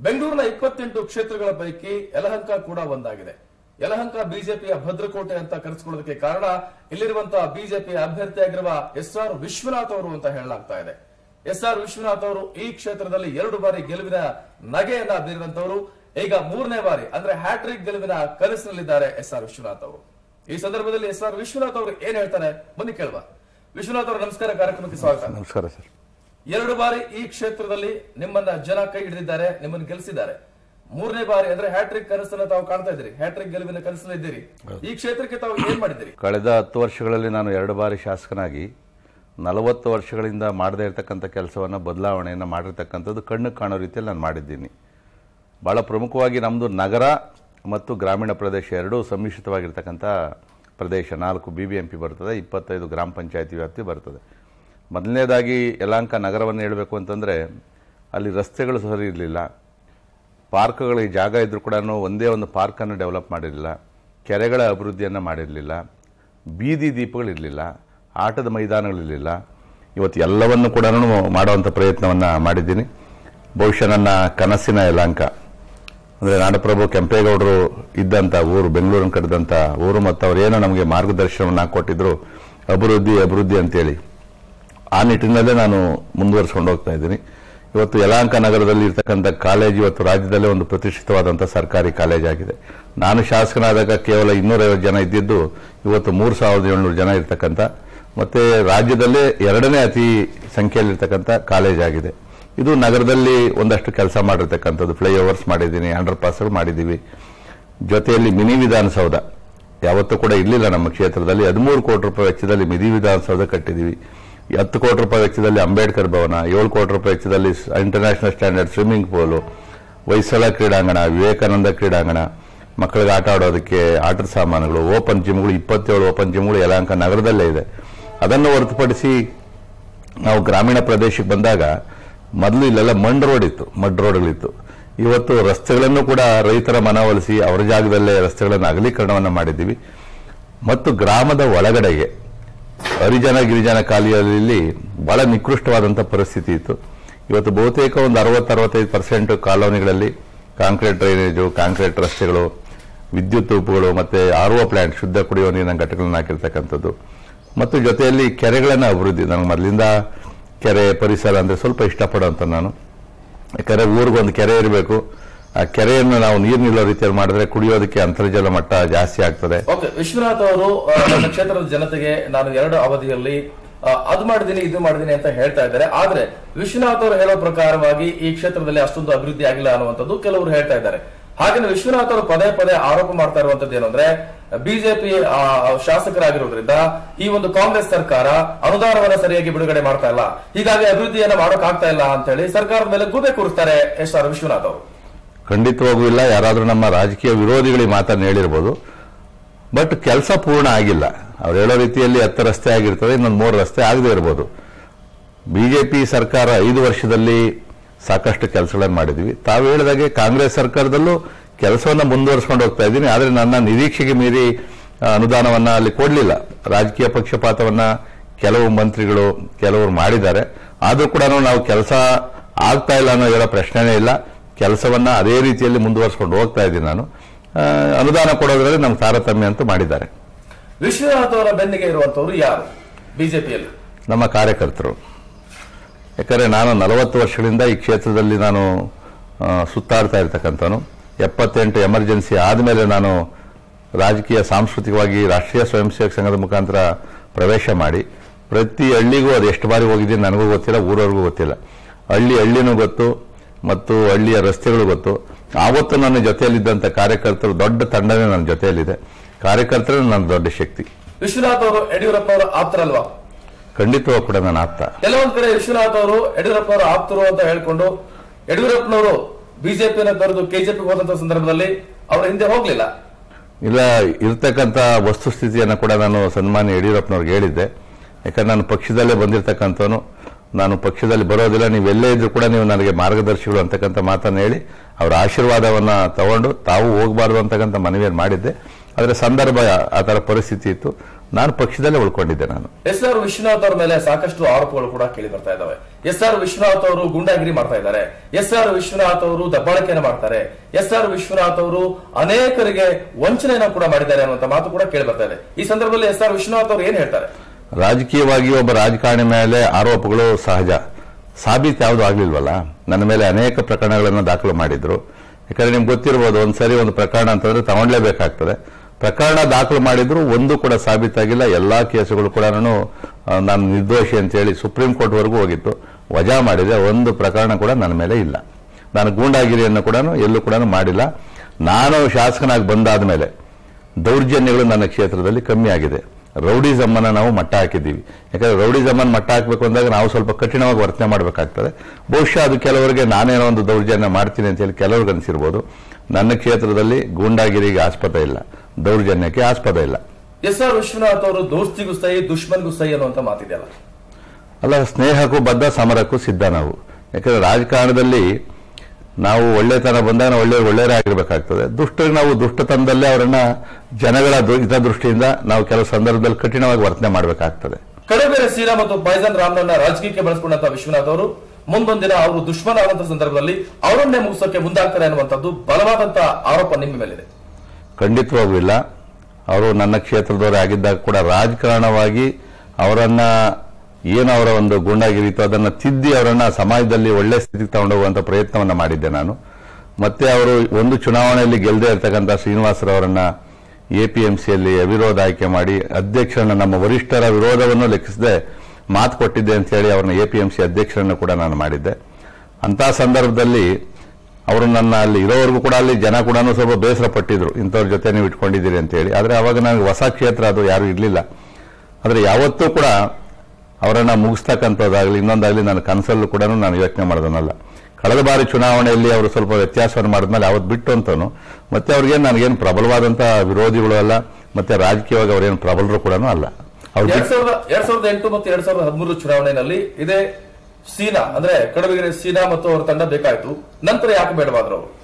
ಬೆಂಗಳೂರಿನ ಇಪ್ಪತ್ತೆಂಟು ಕ್ಷೇತ್ರಗಳ ಪೈಕಿ ಯಲಹಂಕ ಕೂಡ ಒಂದಾಗಿದೆ ಯಲಹಂಕ ಬಿಜೆಪಿಯ ಭದ್ರಕೋಟೆ ಅಂತ ಕರೆಸಿಕೊಳ್ಳೋದಕ್ಕೆ ಕಾರಣ ಇಲ್ಲಿರುವಂತಹ ಬಿಜೆಪಿಯ ಅಭ್ಯರ್ಥಿಯಾಗಿರುವ ಎಸ್ ಆರ್ ವಿಶ್ವನಾಥ್ ಅವರು ಅಂತ ಹೇಳಲಾಗ್ತಾ ಇದೆ ಎಸ್ ಆರ್ ವಿಶ್ವನಾಥ್ ಅವರು ಈ ಕ್ಷೇತ್ರದಲ್ಲಿ ಎರಡು ಬಾರಿ ಗೆಲುವಿನ ನಗೆಯನ್ನ ಬೀರಿದಂತವರು ಈಗ ಮೂರನೇ ಬಾರಿ ಅಂದ್ರೆ ಹ್ಯಾಟ್ರಿಕ್ ಗೆಲುವಿನ ಕನಸಿನಲ್ಲಿದ್ದಾರೆ ಎಸ್ ಆರ್ ವಿಶ್ವನಾಥ್ ಅವರು ಈ ಸಂದರ್ಭದಲ್ಲಿ ಎಸ್ ಆರ್ ವಿಶ್ವನಾಥ್ ಅವರು ಏನ್ ಹೇಳ್ತಾರೆ ಬನ್ನಿ ಕೇಳುವ ವಿಶ್ವನಾಥ್ ಅವರು ನಮಸ್ಕಾರ ಕಾರ್ಯಕ್ರಮಕ್ಕೆ ಸ್ವಾಗತ ನಮಸ್ಕಾರ ಸರ್ ಎರಡು ಬಾರಿ ಈ ಕ್ಷೇತ್ರದಲ್ಲಿ ನಿಮ್ಮನ್ನ ಜನ ಕೈ ಹಿಡಿದಿದ್ದಾರೆ ನಿಮ್ಮನ್ನು ಗೆಲ್ಲಿಸಿದ್ದಾರೆ ಮೂರನೇ ಬಾರಿ ಅಂದ್ರೆ ಹ್ಯಾಟ್ರಿಕ್ ಕನಸನ್ನ ತಾವು ಕಾಣ್ತಾ ಇದ್ದೀರಿ ಹ್ಯಾಟ್ರಿಕ್ ಗೆಲುವಿನ ಕನಸನ್ನ ಇದ್ದೀರಿ ಈ ಕ್ಷೇತ್ರಕ್ಕೆ ತಾವು ಏನ್ ಮಾಡಿದ್ದೀರಿ ಕಳೆದ ಹತ್ತು ವರ್ಷಗಳಲ್ಲಿ ನಾನು ಎರಡು ಬಾರಿ ಶಾಸಕನಾಗಿ ನಲವತ್ತು ವರ್ಷಗಳಿಂದ ಮಾಡದೇ ಇರತಕ್ಕಂಥ ಕೆಲಸವನ್ನು ಬದಲಾವಣೆಯನ್ನು ಮಾಡಿರ್ತಕ್ಕಂಥದ್ದು ಕಣ್ಣು ಕಾಣೋ ರೀತಿಯಲ್ಲಿ ನಾನು ಮಾಡಿದ್ದೀನಿ ಭಾಳ ಪ್ರಮುಖವಾಗಿ ನಮ್ಮದು ನಗರ ಮತ್ತು ಗ್ರಾಮೀಣ ಪ್ರದೇಶ ಎರಡೂ ಸಮ್ಮಿಶ್ರಿತವಾಗಿರ್ತಕ್ಕಂಥ ಪ್ರದೇಶ ನಾಲ್ಕು ಬಿ ಬಿ ಎಂ ಪಿ ಬರ್ತದೆ ಇಪ್ಪತ್ತೈದು ಗ್ರಾಮ ಪಂಚಾಯತಿ ವ್ಯಾಪ್ತಿ ಬರ್ತದೆ ಮೊದಲನೇದಾಗಿ ಯಲಾಂಕ ನಗರವನ್ನು ಹೇಳಬೇಕು ಅಂತಂದರೆ ಅಲ್ಲಿ ರಸ್ತೆಗಳು ಸರಿ ಇರಲಿಲ್ಲ ಪಾರ್ಕ್ಗಳಿಗೆ ಜಾಗ ಇದ್ದರೂ ಕೂಡ ಒಂದೇ ಒಂದು ಪಾರ್ಕನ್ನು ಡೆವಲಪ್ ಮಾಡಿರಲಿಲ್ಲ ಕೆರೆಗಳ ಅಭಿವೃದ್ಧಿಯನ್ನು ಮಾಡಿರಲಿಲ್ಲ ಬೀದಿ ದೀಪಗಳಿರಲಿಲ್ಲ ಆಟದ ಮೈದಾನಗಳಿರಲಿಲ್ಲ ಇವತ್ತು ಎಲ್ಲವನ್ನು ಕೂಡ ಮಾಡುವಂಥ ಪ್ರಯತ್ನವನ್ನು ಮಾಡಿದ್ದೀನಿ ಬಹುಶಃ ನನ್ನ ಕನಸಿನ ಯಲಾಂಕ ಅಂದರೆ ನಾಡಪ್ರಭು ಕೆಂಪೇಗೌಡರು ಇದ್ದಂಥ ಊರು ಬೆಂಗಳೂರನ್ನು ಕಟ್ಟಿದಂಥ ಊರು ಮತ್ತು ಅವರೇನೋ ನಮಗೆ ಮಾರ್ಗದರ್ಶನವನ್ನು ಕೊಟ್ಟಿದ್ರು ಅಭಿವೃದ್ಧಿ ಅಭಿವೃದ್ಧಿ ಅಂತೇಳಿ ಆ ನಿಟ್ಟಿನಲ್ಲೇ ನಾನು ಮುಂದುವರಿಸ್ಕೊಂಡು ಹೋಗ್ತಾ ಇದ್ದೀನಿ ಇವತ್ತು ಯಲಾಂಕ ನಗರದಲ್ಲಿ ಇರ್ತಕ್ಕಂಥ ಕಾಲೇಜ್ ಇವತ್ತು ರಾಜ್ಯದಲ್ಲೇ ಒಂದು ಪ್ರತಿಷ್ಠಿತವಾದಂಥ ಸರ್ಕಾರಿ ಕಾಲೇಜ್ ಆಗಿದೆ ನಾನು ಶಾಸಕನಾದಾಗ ಕೇವಲ ಇನ್ನೂರೈವತ್ತು ಜನ ಇದ್ದಿದ್ದು ಇವತ್ತು ಮೂರು ಸಾವಿರದ ಏಳ್ನೂರು ಜನ ಇರ್ತಕ್ಕಂಥ ಮತ್ತೆ ರಾಜ್ಯದಲ್ಲೇ ಎರಡನೇ ಅತಿ ಸಂಖ್ಯೆಯಲ್ಲಿರ್ತಕ್ಕಂಥ ಕಾಲೇಜ್ ಆಗಿದೆ ಇದು ನಗರದಲ್ಲಿ ಒಂದಷ್ಟು ಕೆಲಸ ಮಾಡಿರ್ತಕ್ಕಂಥದ್ದು ಫ್ಲೈಓವರ್ಸ್ ಮಾಡಿದ್ದೀನಿ ಅಂಡರ್ ಪಾಸ್ಗಳು ಮಾಡಿದ್ದೀವಿ ಜೊತೆಯಲ್ಲಿ ಮಿನಿ ವಿಧಾನಸೌಧ ಯಾವತ್ತೂ ಕೂಡ ಇರಲಿಲ್ಲ ನಮ್ಮ ಕ್ಷೇತ್ರದಲ್ಲಿ ಹದಿಮೂರು ಕೋಟಿ ರೂಪಾಯಿ ವೆಚ್ಚದಲ್ಲಿ ಮಿನಿ ವಿಧಾನಸೌಧ ಕಟ್ಟಿದ್ದೀವಿ ಹತ್ತು ಕೋಟಿ ರೂಪಾಯಿ ವೆಚ್ಚದಲ್ಲಿ ಅಂಬೇಡ್ಕರ್ ಭವನ ಏಳು ಕೋಟಿ ರೂಪಾಯಿ ವೆಚ್ಚದಲ್ಲಿ international standard swimming pool Hoysala ಕ್ರೀಡಾಂಗಣ ವಿವೇಕಾನಂದ ಕ್ರೀಡಾಂಗಣ ಮಕ್ಕಳಿಗೆ ಆಟ ಆಡೋದಕ್ಕೆ ಆಟದ ಸಾಮಾನುಗಳು ಓಪನ್ ಜಿಮ್ಗಳು ಇಪ್ಪತ್ತೇಳು ಓಪನ್ ಜಿಮ್ಗಳು ಯಲಹಂಕ ನಗರದಲ್ಲೇ ಇದೆ ಅದನ್ನು ಹೊರತುಪಡಿಸಿ ನಾವು ಗ್ರಾಮೀಣ ಪ್ರದೇಶಕ್ಕೆ ಬಂದಾಗ ಮೊದಲು ಇಲ್ಲೆಲ್ಲ ಮಣ್ಣು ರೋಡ್ ಇತ್ತು ಮಡ್ ರೋಡ್ಗಳಿತ್ತು ಇವತ್ತು ರಸ್ತೆಗಳನ್ನು ಕೂಡ ರೈತರ ಮನವೊಲಿಸಿ ಅವರ ಜಾಗದಲ್ಲೇ ರಸ್ತೆಗಳನ್ನು ಅಗಲೀಕರಣವನ್ನು ಮಾಡಿದ್ದೀವಿ ಮತ್ತು ಗ್ರಾಮದ ಒಳಗಡೆಗೆ ಹರಿಜನ ಗಿರಿಜನ ಕಾಲೋನಿಯಲ್ಲಿ ಬಹಳ ನಿಕೃಷ್ಟವಾದಂಥ ಪರಿಸ್ಥಿತಿ ಇತ್ತು ಇವತ್ತು ಬಹುತೇಕ ಒಂದು ಅರವತ್ತು ಅರವತ್ತೈದು ಪರ್ಸೆಂಟ್ ಕಾಲೋನಿಗಳಲ್ಲಿ ಕಾಂಕ್ರೀಟ್ ಡ್ರೈನೇಜು ಕಾಂಕ್ರೀಟ್ ರಸ್ತೆಗಳು ವಿದ್ಯುತ್ ಉಪುಗಳು ಮತ್ತೆ ಆರ್ ಒ ಪ್ಲಾಂಟ್ ಶುದ್ಧ ಕುಡಿಯುವ ನೀರಿನ ಘಟಕಗಳನ್ನು ಹಾಕಿರ್ತಕ್ಕಂಥದ್ದು ಮತ್ತು ಜೊತೆಯಲ್ಲಿ ಕೆರೆಗಳನ್ನು ಅಭಿವೃದ್ಧಿ ನನಗೆ ಮೊದಲಿಂದ ಕೆರೆ ಪರಿಸರ ಅಂದರೆ ಸ್ವಲ್ಪ ಇಷ್ಟಪಡೋಂಥ ನಾನು ಯಾಕಂದರೆ ಊರಿಗೊಂದು ಕೆರೆ ಇರಬೇಕು ಆ ಕೆರೆಯನ್ನು ನಾವು ನೀರು ನಿಲ್ಲೋ ರೀತಿಯಲ್ಲಿ ಮಾಡಿದ್ರೆ ಕುಡಿಯೋದಕ್ಕೆ ಅಂತರ್ಜಲ ಮಟ್ಟ ಜಾಸ್ತಿ ಆಗ್ತದೆ ಓಕೆ ವಿಶ್ವನಾಥ್ ಅವರು ಆ, ನನ್ನ ಕ್ಷೇತ್ರದ ಜನತೆಗೆ ನಾನು ಎರಡು ಅವಧಿಯಲ್ಲಿ ಆ, ಅದು ಮಾಡಿದೀನಿ ಇದು ಮಾಡಿದೀನಿ ಅಂತ ಹೇಳ್ತಾ ಇದ್ದಾರೆ ಆದ್ರೆ ವಿಶ್ವನಾಥ್ ಅವರು ಹೇಳೋ ಪ್ರಕಾರವಾಗಿ ಈ ಕ್ಷೇತ್ರದಲ್ಲಿ ಅಷ್ಟೊಂದು ಅಭಿವೃದ್ಧಿ ಆಗಿಲ್ಲ ಅನ್ನುವಂಥದ್ದು ಕೆಲವರು ಹೇಳ್ತಾ ಇದ್ದಾರೆ ಹಾಗೆ ವಿಶ್ವನಾಥ್ ಅವರು ಪದೇ ಪದೇ ಆರೋಪ ಮಾಡ್ತಾ ಇರುವಂತದ್ದು ಏನಂದ್ರೆ ಬಿಜೆಪಿ ಶಾಸಕರಾಗಿರೋದ್ರಿಂದ ಈ ಒಂದು ಕಾಂಗ್ರೆಸ್ ಸರ್ಕಾರ ಅನುದಾನವನ್ನ ಸರಿಯಾಗಿ ಬಿಡುಗಡೆ ಮಾಡ್ತಾ ಇಲ್ಲ ಹೀಗಾಗಿ ಅಭಿವೃದ್ಧಿಯನ್ನ ಮಾಡೋಕ್ ಆಗ್ತಾ ಇಲ್ಲ ಅಂತ ಹೇಳಿ ಸರ್ಕಾರದ ಮೇಲೆ ಗೂಬೆ ಕೂರಿಸ್ತಾರೆ ಎಸ್ ಆರ್ ವಿಶ್ವನಾಥ್ ಅವರು ಖಂಡಿತವಾಗೂ ಇಲ್ಲ ಯಾರಾದರೂ ನಮ್ಮ ರಾಜಕೀಯ ವಿರೋಧಿಗಳಿಗೆ ಮಾತನ್ನು ಹೇಳಿರ್ಬೋದು ಬಟ್ ಕೆಲಸ ಪೂರ್ಣ ಆಗಿಲ್ಲ ಅವ್ರು ಹೇಳೋ ರೀತಿಯಲ್ಲಿ ಹತ್ತು ರಸ್ತೆ ಆಗಿರ್ತದೆ ಇನ್ನೊಂದು ಮೂರು ರಸ್ತೆ ಆಗದೆ ಇರ್ಬೋದು ಬಿಜೆಪಿ ಸರ್ಕಾರ ಐದು ವರ್ಷದಲ್ಲಿ ಸಾಕಷ್ಟು ಕೆಲಸಗಳನ್ನು ಮಾಡಿದ್ವಿ ತಾವು ಹೇಳಿದಾಗೆ ಕಾಂಗ್ರೆಸ್ ಸರ್ಕಾರದಲ್ಲೂ ಕೆಲಸವನ್ನು ಮುಂದುವರಿಸ್ಕೊಂಡು ಹೋಗ್ತಾ ಇದ್ದೀನಿ ಆದರೆ ನನ್ನ ನಿರೀಕ್ಷೆಗೆ ಮೀರಿ ಆ, ಅನುದಾನವನ್ನ ಅಲ್ಲಿ ಕೊಡಲಿಲ್ಲ ರಾಜಕೀಯ ಪಕ್ಷಪಾತವನ್ನ ಕೆಲವು ಮಂತ್ರಿಗಳು ಕೆಲವರು ಮಾಡಿದ್ದಾರೆ ಆದರೂ ಕೂಡ ನಾವು ಕೆಲಸ ಆಗ್ತಾ ಇಲ್ಲ ಅನ್ನೋ ಹೇಳೋ ಪ್ರಶ್ನೆನೇ ಇಲ್ಲ ಕೆಲಸವನ್ನ ಅದೇ ರೀತಿಯಲ್ಲಿ ಮುಂದುವರಿಸ್ಕೊಂಡು ಹೋಗ್ತಾ ಇದ್ದೀನಿ ನಾನು ಆ, ಅನುದಾನ ಕೊಡೋದ್ರಲ್ಲಿ ನಮ್ಗೆ ತಾರತಮ್ಯ ಅಂತೂ ಮಾಡಿದ್ದಾರೆ ವಿಶ್ವನಾಥ್ ಅವರ ಬೆನ್ನಿಗೆ ಇರುವಂತವರು ಯಾರು ಬಿಜೆಪಿಯಲ್ಲಿ ನಮ್ಮ ಕಾರ್ಯಕರ್ತರು ಯಾಕಂದರೆ ನಾನು ನಲವತ್ತು ವರ್ಷಗಳಿಂದ ಈ ಕ್ಷೇತ್ರದಲ್ಲಿ ನಾನು ಆ, ಸುತ್ತಾಡ್ತಾ ಇರ್ತಕ್ಕಂಥವನು ಎಪ್ಪತ್ತೆಂಟು ಎಮರ್ಜೆನ್ಸಿ ಆದಮೇಲೆ ನಾನು ರಾಜಕೀಯ ಸಾಂಸ್ಕೃತಿಕವಾಗಿ ರಾಷ್ಟ್ರೀಯ ಸ್ವಯಂ ಸೇವಕ ಸಂಘದ ಮುಖಾಂತರ ಪ್ರವೇಶ ಮಾಡಿ ಪ್ರತಿ ಹಳ್ಳಿಗೂ ಅದು ಎಷ್ಟು ಬಾರಿ ಹೋಗಿದ್ದೀನಿ ನನಗೂ ಗೊತ್ತಿಲ್ಲ ಊರವ್ರಿಗೂ ಗೊತ್ತಿಲ್ಲ ಹಳ್ಳಿ ಹಳ್ಳಿನೂ ಗೊತ್ತು ಮತ್ತು ಹಳ್ಳಿಯ ರಸ್ತೆಗಳು ಗೊತ್ತು ಆವತ್ತು ನನ್ನ ಜೊತೆಯಲ್ಲಿದ್ದಂಥ ಕಾರ್ಯಕರ್ತರು ದೊಡ್ಡ ತಂಡವೇ ನನ್ನ ಜೊತೆಯಲ್ಲಿದೆ ಕಾರ್ಯಕರ್ತರೇ ನನ್ನ ದೊಡ್ಡ ಶಕ್ತಿ ವಿಶ್ವನಾಥ್ ಅವರು ಯಡಿಯೂರಪ್ಪ ಅವರು ಆಪ್ತರಲ್ವಾ ಖಂಡಿತವಾಗಿ ಕೂಡ ನಾನು ಆಪ್ತ ಕೆಲವೊಂದ್ ಕಡೆ ವಿಶ್ವನಾಥ್ ಅವರು ಯಡಿಯೂರಪ್ಪ ಅವರು ಆಪ್ತರು ಅಂತ ಹೇಳ್ಕೊಂಡು ಯಡಿಯೂರಪ್ಪನವರು ಬಿಜೆಪಿಯನ್ನು ತೊರೆದು ಕೆಜೆಪಿ ಹೋದಂತ ಸಂದರ್ಭದಲ್ಲಿ ಅವರ ಹಿಂದೆ ಹೋಗ್ಲಿಲ್ಲ ಇಲ್ಲ ಇರ್ತಕ್ಕಂಥ ವಸ್ತುಸ್ಥಿತಿಯನ್ನು ಕೂಡ ನಾನು ಸನ್ಮಾನ್ಯ ಯಡಿಯೂರಪ್ಪನವ್ರಿಗೆ ಹೇಳಿದ್ದೆ ಯಾಕಂದ್ರೆ ನಾನು ಪಕ್ಷದಲ್ಲೇ ಬಂದಿರತಕ್ಕಂಥವನು ನಾನು ಪಕ್ಷದಲ್ಲಿ ಬರೋದಿಲ್ಲ ನೀವು ಎಲ್ಲೇ ಇದ್ರೂ ಕೂಡ ನೀವು ನನಗೆ ಮಾರ್ಗದರ್ಶಿಗಳು ಅಂತಕ್ಕಂಥ ಮಾತನ್ನು ಹೇಳಿ ಅವರ ಆಶೀರ್ವಾದವನ್ನು ತಗೊಂಡು ತಾವು ಹೋಗಬಾರ್ದು ಅಂತಕ್ಕಂಥ ಮನವಿಯನ್ನು ಮಾಡಿದ್ದೆ ಆದರೆ ಸಂದರ್ಭ ಆ ಥರ ಪರಿಸ್ಥಿತಿ ಇತ್ತು ನಾನು ಪಕ್ಷದಲ್ಲೇ ಉಳ್ಕೊಂಡಿದ್ದೆ ನಾನು ಎಸ್ ಆರ್ ವಿಶ್ವನಾಥ್ ಅವರ ಮೇಲೆ ಸಾಕಷ್ಟು ಆರೋಪಗಳು ಕೂಡ ಕೇಳಿ ಬರ್ತಾ ಇದಾವೆ ಎಸ್ ಆರ್ ವಿಶ್ವನಾಥ್ ಅವರು ಗುಂಡಾಗಿರಿ ಮಾಡ್ತಾ ಇದ್ದಾರೆ ಎಸ್ ಆರ್ ವಿಶ್ವನಾಥ್ ಅವರು ದಬ್ಬಾಳಿಕೆಯನ್ನು ಮಾಡ್ತಾರೆ ಎಸ್ ಆರ್ ವಿಶ್ವನಾಥ್ ಅವರು ಅನೇಕರಿಗೆ ವಂಚನೆಯನ್ನ ಕೂಡ ಮಾಡಿದ್ದಾರೆ ಅನ್ನುವಂತ ಮಾತು ಕೂಡ ಕೇಳಿ ಬರ್ತಾ ಇದೆ ಈ ಸಂದರ್ಭದಲ್ಲಿ ಎಸ್ ಆರ್ ವಿಶ್ವನಾಥ್ ಅವರು ಏನ್ ಹೇಳ್ತಾರೆ ರಾಜಕೀಯವಾಗಿ ಒಬ್ಬ ರಾಜಕಾರಣಿ ಮೇಲೆ ಆರೋಪಗಳು ಸಹಜ ಸಾಬೀತು ಯಾವುದು ಆಗ್ಲಿಲ್ವಲ್ಲ ನನ್ನ ಮೇಲೆ ಅನೇಕ ಪ್ರಕರಣಗಳನ್ನು ದಾಖಲು ಮಾಡಿದ್ರು ಯಾಕಂದ್ರೆ ನಿಮ್ಗೆ ಗೊತ್ತಿರ್ಬೋದು ಒಂದ್ಸರಿ ಒಂದು ಪ್ರಕರಣ ಅಂತಂದ್ರೆ ತಗೊಂಡ್ಲೇಬೇಕಾಗ್ತದೆ ಪ್ರಕರಣ ದಾಖಲು ಮಾಡಿದ್ರು ಒಂದು ಕೂಡ ಸಾಬೀತಾಗಿಲ್ಲ ಎಲ್ಲಾ ಕೇಸುಗಳು ಕೂಡ ನಾನು ನಿರ್ದೋಷಿ ಅಂತೇಳಿ ಸುಪ್ರೀಂ ಕೋರ್ಟ್ ವರೆಗೂ ಹೋಗಿತ್ತು ವಜಾ ಮಾಡಿದೆ ಒಂದು ಪ್ರಕರಣ ಕೂಡ ನನ್ನ ಮೇಲೆ ಇಲ್ಲ ನಾನು ಗೂಂಡಾಗಿರಿಯನ್ನು ಕೂಡ ಎಲ್ಲೂ ಕೂಡ ಮಾಡಿಲ್ಲ ನಾನು ಶಾಸಕನಾಗಿ ಬಂದಾದ ಮೇಲೆ ದೌರ್ಜನ್ಯಗಳು ನನ್ನ ಕ್ಷೇತ್ರದಲ್ಲಿ ಕಮ್ಮಿ ಆಗಿದೆ ರೌಡಿಸಮ್ಮನ್ನ ನಾವು ಮಟ್ಟ ಹಾಕಿದ್ದೀವಿ ಯಾಕಂದ್ರೆ ರೌಡಿಸಮ್ಮನ್ನ ಮಟ್ಟ ಹಾಕಬೇಕು ಅಂದಾಗ ನಾವು ಸ್ವಲ್ಪ ಕಠಿಣವಾಗಿ ವರ್ತನೆ ಮಾಡಬೇಕಾಗ್ತದೆ ಬಹುಶಃ ಅದು ಕೆಲವರಿಗೆ ನಾನೇನೋ ಒಂದು ದೌರ್ಜನ್ಯ ಮಾಡ್ತೀನಿ ಅಂತ ಹೇಳಿ ಕೆಲವ್ರಿಗೆ ಅನಿಸಿರ್ಬೋದು ನನ್ನ ಕ್ಷೇತ್ರದಲ್ಲಿ ಗೂಂಡಾಗಿರಿಗೆ ಆಸ್ಪದ ಇಲ್ಲ ದೌರ್ಜನ್ಯಕ್ಕೆ ಆಸ್ಪದ ಇಲ್ಲ ಎಸ್ ಆರ್ ವಿಶ್ವನಾಥ್ ಅವರು ದೋಸ್ತಿಗೂ ಸೈ ದುಶ್ಮನ್ಗೂ ಸೈ ಅನ್ನುವಂತ ಮಾತಿದೆಯಲ್ಲ ಅಲ್ಲ ಸ್ನೇಹಕ್ಕೂ ಬದ್ಧ ಸಮರಕ್ಕೂ ಸಿದ್ಧ ನಾವು ಯಾಕಂದ್ರೆ ರಾಜಕಾರಣದಲ್ಲಿ ನಾವು ಒಳ್ಳೆತನ ಬಂದಾಗ ನಾವು ಒಳ್ಳೆ ಒಳ್ಳೆಯವರೇ ಆಗಿರ್ಬೇಕಾಗ್ತದೆ ದುಷ್ಟರಿಗೆ ನಾವು ದುಷ್ಟತನದಲ್ಲೇ ಅವರನ್ನ ಜನಗಳ ದು- ಹಿತದೃಷ್ಟಿಯಿಂದ ನಾವು ಕೆಲವು ಸಂದರ್ಭದಲ್ಲಿ ಕಠಿಣವಾಗಿ ವರ್ತನೆ ಮಾಡಬೇಕಾಗ್ತದೆ ಕಡೆಬೇರೆ ಸೀರಾ ಮತ್ತು ಬೈಜನ್ ರಾಮ್ನನ್ನ ರಾಜಕೀಯಕ್ಕೆ ಬಳಸಿಕೊಂಡಂತ ವಿಶ್ವನಾಥ್ ಅವರು ಮುಂದೊಂದಿನ ಅವರು ದುಶ್ಮನ ಆದಂತಹ ಸಂದರ್ಭದಲ್ಲಿ ಅವರನ್ನೇ ಮುಗಿಸೋಕೆ ಮುಂದಾಗ್ತಾರೆ ಅನ್ನುವಂಥದ್ದು ಬಲವಾದಂತ ಆರೋಪ ನಿಮ್ಮ ಮೇಲಿದೆ ಖಂಡಿತವಾಗೂ ಇಲ್ಲ ಅವರು ನನ್ನ ಕ್ಷೇತ್ರದವರೇ ಆಗಿದ್ದಾಗ ಕೂಡ ರಾಜಕಾರಣವಾಗಿ ಅವರನ್ನ ಏನು ಅವರ ಒಂದು ಗುಂಡಾಗಿರಿ ಇತ್ತು ಅದನ್ನ ತಿದ್ದಿ ಅವರನ್ನ ಸಮಾಜದಲ್ಲಿ ಒಳ್ಳೆ ಸ್ಥಿತಿಗೆ ತಗೊಂಡೋಗುವಂತ ಪ್ರಯತ್ನವನ್ನ ಮಾಡಿದ್ದೆ ನಾನು ಮತ್ತೆ ಅವರು ಒಂದು ಚುನಾವಣೆಯಲ್ಲಿ ಗೆಲ್ಲದೆ ಇರ್ತಕ್ಕಂಥ ಶ್ರೀನಿವಾಸರವರನ್ನ ಎಪಿಎಂಸಿಯಲ್ಲಿ ಅವಿರೋಧ ಆಯ್ಕೆ ಮಾಡಿ ಅಧ್ಯಕ್ಷರನ್ನ ನಮ್ಮ ವರಿಷ್ಠರ ವಿರೋಧವನ್ನು ಲೆಕ್ಕಿಸದೆ ಮಾತು ಕೊಟ್ಟಿದ್ದೆ ಅಂತ ಹೇಳಿ ಅವ್ರನ್ನ ಎಪಿಎಂಸಿ ಅಧ್ಯಕ್ಷರನ್ನು ಕೂಡ ನಾನು ಮಾಡಿದ್ದೆ ಅಂತ ಸಂದರ್ಭದಲ್ಲಿ ಅವರು ನನ್ನ ಅಲ್ಲಿ ಇರೋವರೆಗೂ ಕೂಡ ಅಲ್ಲಿ ಜನ ಕೂಡ ಸ್ವಲ್ಪ ಬೇಸರ ಪಟ್ಟಿದ್ರು ಇಂಥವ್ರ ಜೊತೆ ನೀವು ಇಟ್ಕೊಂಡಿದ್ದೀರಿ ಅಂತ ಹೇಳಿ ಆದ್ರೆ ಅವಾಗ ನನಗೆ ಹೊಸ ಕ್ಷೇತ್ರ ಅದು ಯಾರು ಇರಲಿಲ್ಲ ಆದ್ರೆ ಯಾವತ್ತೂ ಕೂಡ ಅವರನ್ನ ಮುಗಿಸ್ತಕ್ಕಂಥದ್ದಾಗಲಿ ಇನ್ನೊಂದಾಗಲಿ ನನ್ನ ಕನಸಲ್ಲೂ ಕೂಡ ನಾನು ಯೋಚನೆ ಮಾಡೋದನ್ನಲ್ಲ ಕಳೆದ ಬಾರಿ ಚುನಾವಣೆಯಲ್ಲಿ ಅವರು ಸ್ವಲ್ಪ ವ್ಯತ್ಯಾಸವನ್ನು ಮಾಡಿದ್ಮೇಲೆ ಅವತ್ತು ಬಿಟ್ಟು ಅಂತನು ಮತ್ತೆ ಅವ್ರಿಗೇನು ನನಗೇನು ಪ್ರಬಲವಾದಂತಹ ವಿರೋಧಿಗಳು ಅಲ್ಲ ಮತ್ತೆ ರಾಜಕೀಯವಾಗಿ ಅವರೇನು ಪ್ರಬಲರು ಕೂಡ ಅಲ್ಲ ಅವ್ರು ಎರಡ್ ಸಾವಿರದ ಎರಡ್ ಸಾವಿರದ ಎಂಟು ಮತ್ತು ಎರಡ್ ಸಾವಿರದ ಹದಿಮೂರು ಚುನಾವಣೆಯಲ್ಲಿ ಇದೇ ಸೀನಾ ಅಂದ್ರೆ ಕಡಬಗೆರೆ ಸೀನಾ ಮತ್ತು ಅವರ ತಂಡ ಬೇಕಾಯ್ತು ನಂತರ ಯಾಕೆ ಬೇಡವಾದ್ರು ಅವರು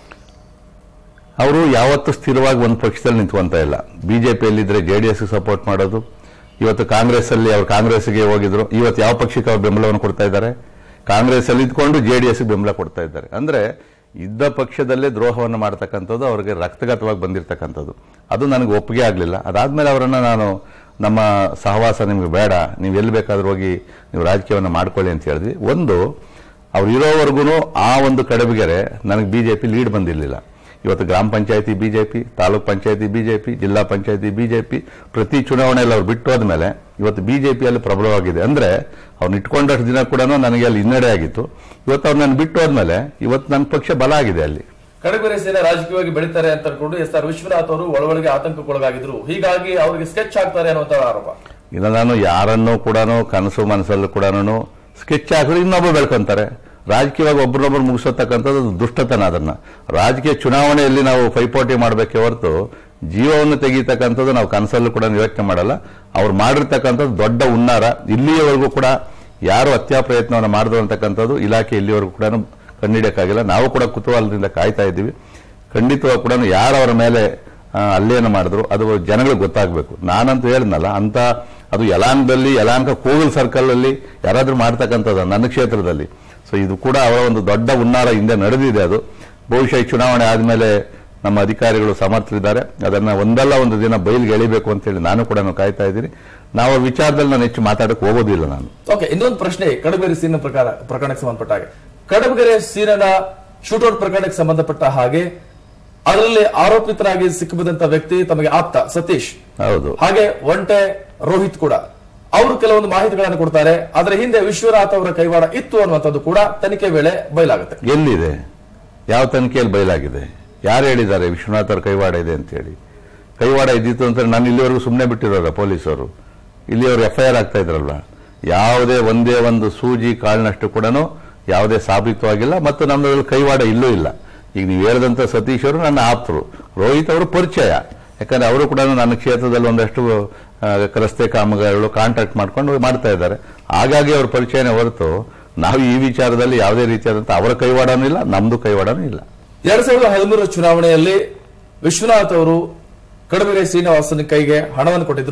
ಅವರು ಯಾವತ್ತೂ ಸ್ಥಿರವಾಗಿ ಒಂದು ಪಕ್ಷದಲ್ಲಿ ನಿಂತ್ಕೊಂತ ಇಲ್ಲ ಬಿಜೆಪಿಯಲ್ಲಿದ್ರೆ ಜೆಡಿಎಸ್ ಸಪೋರ್ಟ್ ಮಾಡೋದು ಇವತ್ತು ಕಾಂಗ್ರೆಸ್ ಅಲ್ಲಿ ಅವರು ಕಾಂಗ್ರೆಸ್ಗೆ ಹೋಗಿದ್ರು ಇವತ್ತು ಯಾವ ಪಕ್ಷಕ್ಕೆ ಅವ್ರು ಬೆಂಬಲವನ್ನು ಕೊಡ್ತಾ ಇದ್ದಾರೆ ಕಾಂಗ್ರೆಸ್ ಅಲ್ಲಿ ಇದ್ಕೊಂಡು ಜೆಡಿಎಸ್ ಬೆಂಬಲ ಕೊಡ್ತಾ ಇದ್ದಾರೆ ಅಂದ್ರೆ ಇದ್ದ ಪಕ್ಷದಲ್ಲೇ ದ್ರೋಹವನ್ನು ಮಾಡ್ತಕ್ಕಂಥದ್ದು ಅವರಿಗೆ ರಕ್ತಗತವಾಗಿ ಬಂದಿರತಕ್ಕಂಥದ್ದು ಅದು ನನಗೆ ಒಪ್ಪಿಗೆ ಆಗಲಿಲ್ಲ ಅದಾದ್ಮೇಲೆ ಅವರನ್ನ ನಾನು ನಮ್ಮ ಸಹವಾಸ ನಿಮ್ಗೆ ಬೇಡ ನೀವು ಎಲ್ಲಿ ಬೇಕಾದ್ರೂ ಹೋಗಿ ನೀವು ರಾಜಕೀಯವನ್ನು ಮಾಡ್ಕೊಳ್ಳಿ ಅಂತ ಹೇಳಿದ್ವಿ ಒಂದು ಅವ್ರು ಇರೋವರೆಗೂ ಆ ಒಂದು ಕಡಬಿಗೆರೆ ನನಗೆ ಬಿಜೆಪಿ ಲೀಡ್ ಬಂದಿರಲಿಲ್ಲ ಇವತ್ತು ಗ್ರಾಮ ಪಂಚಾಯತಿ ಬಿಜೆಪಿ ತಾಲೂಕ್ ಪಂಚಾಯತಿ ಬಿಜೆಪಿ ಜಿಲ್ಲಾ ಪಂಚಾಯತಿ ಬಿಜೆಪಿ ಪ್ರತಿ ಚುನಾವಣೆಯಲ್ಲಿ ಅವ್ರು ಬಿಟ್ಟು ಹೋದ್ಮೇಲೆ ಇವತ್ತು ಬಿಜೆಪಿಯಲ್ಲಿ ಪ್ರಬಲವಾಗಿದೆ ಅಂದ್ರೆ ಅವ್ರನ್ನ ಇಟ್ಕೊಂಡಷ್ಟು ದಿನ ಕೂಡ ನನಗೆ ಅಲ್ಲಿ ಹಿನ್ನಡೆ ಆಗಿತ್ತು ಇವತ್ತು ಅವ್ರು ನಾನು ಬಿಟ್ಟು ಹೋದ್ಮೇಲೆ ಇವತ್ತು ನನ್ನ ಪಕ್ಷ ಬಲ ಆಗಿದೆ ಅಲ್ಲಿ ಕಡಬಗೆರೆ ಸೇನೆ ರಾಜಕೀಯವಾಗಿ ಬೆಳೀತಾರೆ ಅಂತ ಅನ್ಕೊಂಡು ಎಸ್ ಆರ್ ವಿಶ್ವನಾಥ್ ಅವರು ಒಳಗೊಳಗೆ ಆತಂಕಕ್ಕೊಳಗಾಗಿದ್ರು ಹೀಗಾಗಿ ಅವರಿಗೆ ಸ್ಕೆಚ್ ಆಗ್ತಾರೆ ಅನ್ನುವಂತ ಆರೋಪ ಇನ್ನು ನಾನು ಯಾರನ್ನೂ ಕೂಡ ಕನಸು ಮನಸ್ಸಲ್ಲೂ ಕೂಡ ಸ್ಕೆಚ್ ಹಾಕಿದ್ರೆ ಇನ್ನೊಬ್ಬರು ಬೆಳ್ಕೊಂತಾರೆ ರಾಜಕೀಯವಾಗಿ ಒಬ್ರನ್ನೊಬ್ರು ಮುಗಿಸತಕ್ಕಂಥದ್ದು ಅದು ದುಷ್ಟತನ ಅದನ್ನ ರಾಜಕೀಯ ಚುನಾವಣೆಯಲ್ಲಿ ನಾವು ಪೈಪೋಟಿ ಮಾಡಬೇಕೇ ಹೊರತು ಜೀವವನ್ನು ತೆಗೀತಕ್ಕಂಥದ್ದು ನಾವು ಕನಸಲ್ಲೂ ಕೂಡ ಯೋಚನೆ ಮಾಡಲ್ಲ ಅವ್ರು ಮಾಡಿರ್ತಕ್ಕಂಥದ್ದು ದೊಡ್ಡ ಹುನ್ನಾರ ಇಲ್ಲಿಯವರೆಗೂ ಕೂಡ ಯಾರು ಹತ್ಯಾ ಪ್ರಯತ್ನವನ್ನು ಮಾಡಿದ್ರು ಅಂತಕ್ಕಂಥದ್ದು ಇಲಾಖೆ ಇಲ್ಲಿವರೆಗೂ ಕೂಡ ಕಂಡಿಡಿಯಕ್ಕಾಗಿಲ್ಲ ನಾವು ಕೂಡ ಕುತೂಹಲದಿಂದ ಕಾಯ್ತಾ ಇದ್ದೀವಿ ಖಂಡಿತವಾಗಿ ಕೂಡ ಯಾರು ಅವರ ಮೇಲೆ ಆ, ಅಲ್ಲೇನು ಮಾಡಿದ್ರು ಅದು ಜನಗಳಿಗೆ ಗೊತ್ತಾಗಬೇಕು ನಾನಂತೂ ಹೇಳಿದ್ನಲ್ಲ ಅಂತ ಅದು ಯಲಾಂಕದಲ್ಲಿ ಯಲಾಂಕ ಕೋವಿಲ್ ಸರ್ಕಲ್ ಅಲ್ಲಿ ಯಾರಾದ್ರೂ ಮಾಡ್ತಕ್ಕಂಥದ್ದು ನನ್ನ ಕ್ಷೇತ್ರದಲ್ಲಿ ಸೊ ಇದು ಕೂಡ ಅವರ ಒಂದು ದೊಡ್ಡ ಹುನ್ನಾರ ಹಿಂದೆ ನಡೆದಿದೆ ಅದು ಬಹುಶಃ ಈ ಚುನಾವಣೆ ಆದ್ಮೇಲೆ ನಮ್ಮ ಅಧಿಕಾರಿಗಳು ಸಮರ್ಥರಿದ್ದಾರೆ ಅದನ್ನ ಒಂದಲ್ಲ ಒಂದು ದಿನ ಬಯಲಿಗೆ ಎಳಿಬೇಕು ಅಂತೇಳಿ ನಾನು ಕೂಡ ಕಾಯ್ತಾ ಇದ್ದೀನಿ ನಾವು ಆ ವಿಚಾರದಲ್ಲಿ ನಾನು ಹೆಚ್ಚು ಮಾತಾಡಕ್ಕೆ ಹೋಗೋದಿಲ್ಲ ನಾನು ಓಕೆ ಇನ್ನೊಂದು ಪ್ರಶ್ನೆ ಕಡಬಗೆರೆ ಸೀನ ಪ್ರಕಾರ ಪ್ರಕರಣಕ್ಕೆ ಸಂಬಂಧಪಟ್ಟ ಹಾಗೆ ಕಡಬಗೆರೆ ಸೀನನ ಶೂಟೌಟ್ ಪ್ರಕರಣಕ್ಕೆ ಸಂಬಂಧಪಟ್ಟ ಹಾಗೆ ಅದರಲ್ಲಿ ಆರೋಪಿತರಾಗಿ ಸಿಕ್ಕಿಬಿದ್ದಂತ ವ್ಯಕ್ತಿ ತಮಗೆ ಆಪ್ತ ಸತೀಶ್ ಹೌದು ಹಾಗೆ ಒಂಟೆ ರೋಹಿತ್ ಕೂಡ ಅವರು ಕೆಲವೊಂದು ಮಾಹಿತಿಗಳನ್ನು ಕೊಡ್ತಾರೆ ಅದರ ಹಿಂದೆ ವಿಶ್ವನಾಥ್ ಅವರ ಕೈವಾಡ ಇತ್ತು ಅನ್ನುವಂಥದ್ದು ಕೂಡ ತನಿಖೆ ವೇಳೆ ಬಯಲಾಗುತ್ತೆ ಎಲ್ಲಿದೆ ಯಾವ ತನಿಖೆಯಲ್ಲಿ ಬಯಲಾಗಿದೆ ಯಾರು ಹೇಳಿದ್ದಾರೆ ವಿಶ್ವನಾಥ್ ಅವ್ರ ಕೈವಾಡ ಇದೆ ಅಂತೇಳಿ ಕೈವಾಡ ಇದ್ದಿತ್ತು ಅಂತ ನಾನು ಇಲ್ಲಿವರೆಗೂ ಸುಮ್ಮನೆ ಬಿಟ್ಟಿರೋರ ಪೊಲೀಸರು ಇಲ್ಲಿಯವರು ಎಫ್ಐಆರ್ ಆಗ್ತಾ ಇದ್ರಲ್ವ ಯಾವುದೇ ಒಂದೇ ಒಂದು ಸೂಜಿ ಕಾಳಿನಷ್ಟು ಕೂಡ ಯಾವುದೇ ಸಾಬೀತವಾಗಿಲ್ಲ ಮತ್ತು ನಮ್ಮದ್ರಲ್ಲಿ ಕೈವಾಡ ಇಲ್ಲೂ ಇಲ್ಲ ಈಗ ನೀವು ಹೇಳಿದಂತ ಸತೀಶ್ ಅವರು ನನ್ನ ಆಪ್ತರು ರೋಹಿತ್ ಅವರು ಪರಿಚಯ ಯಾಕಂದ್ರೆ ಅವರು ಕೂಡ ನನ್ನ ಕ್ಷೇತ್ರದಲ್ಲಿ ಒಂದಷ್ಟು ಆ, ರಸ್ತೆ ಕಾಮಗಾರಿಗಳು ಕಾಂಟ್ಯಾಕ್ಟ್ ಮಾಡ್ಕೊಂಡು ಮಾಡ್ತಾ ಇದ್ದಾರೆ ಹಾಗಾಗಿ ಅವ್ರ ಪರಿಚಯನೇ ಹೊರತು ನಾವು ಈ ವಿಚಾರದಲ್ಲಿ ಯಾವುದೇ ರೀತಿಯಾದಂತಹ ಅವರ ಕೈವಾಡನೂ ಇಲ್ಲ ನಮ್ದು ಕೈವಾಡನೂ ಇಲ್ಲ ಎರಡ್ ಸಾವಿರದ ಹದಿಮೂರರ ಚುನಾವಣೆಯಲ್ಲಿ ವಿಶ್ವನಾಥ್ ಅವರು ಕಡಬಗೆರೆ ಶ್ರೀನಿವಾಸನ ಕೈಗೆ ಹಣವನ್ನು ಕೊಟ್ಟಿದ್ರು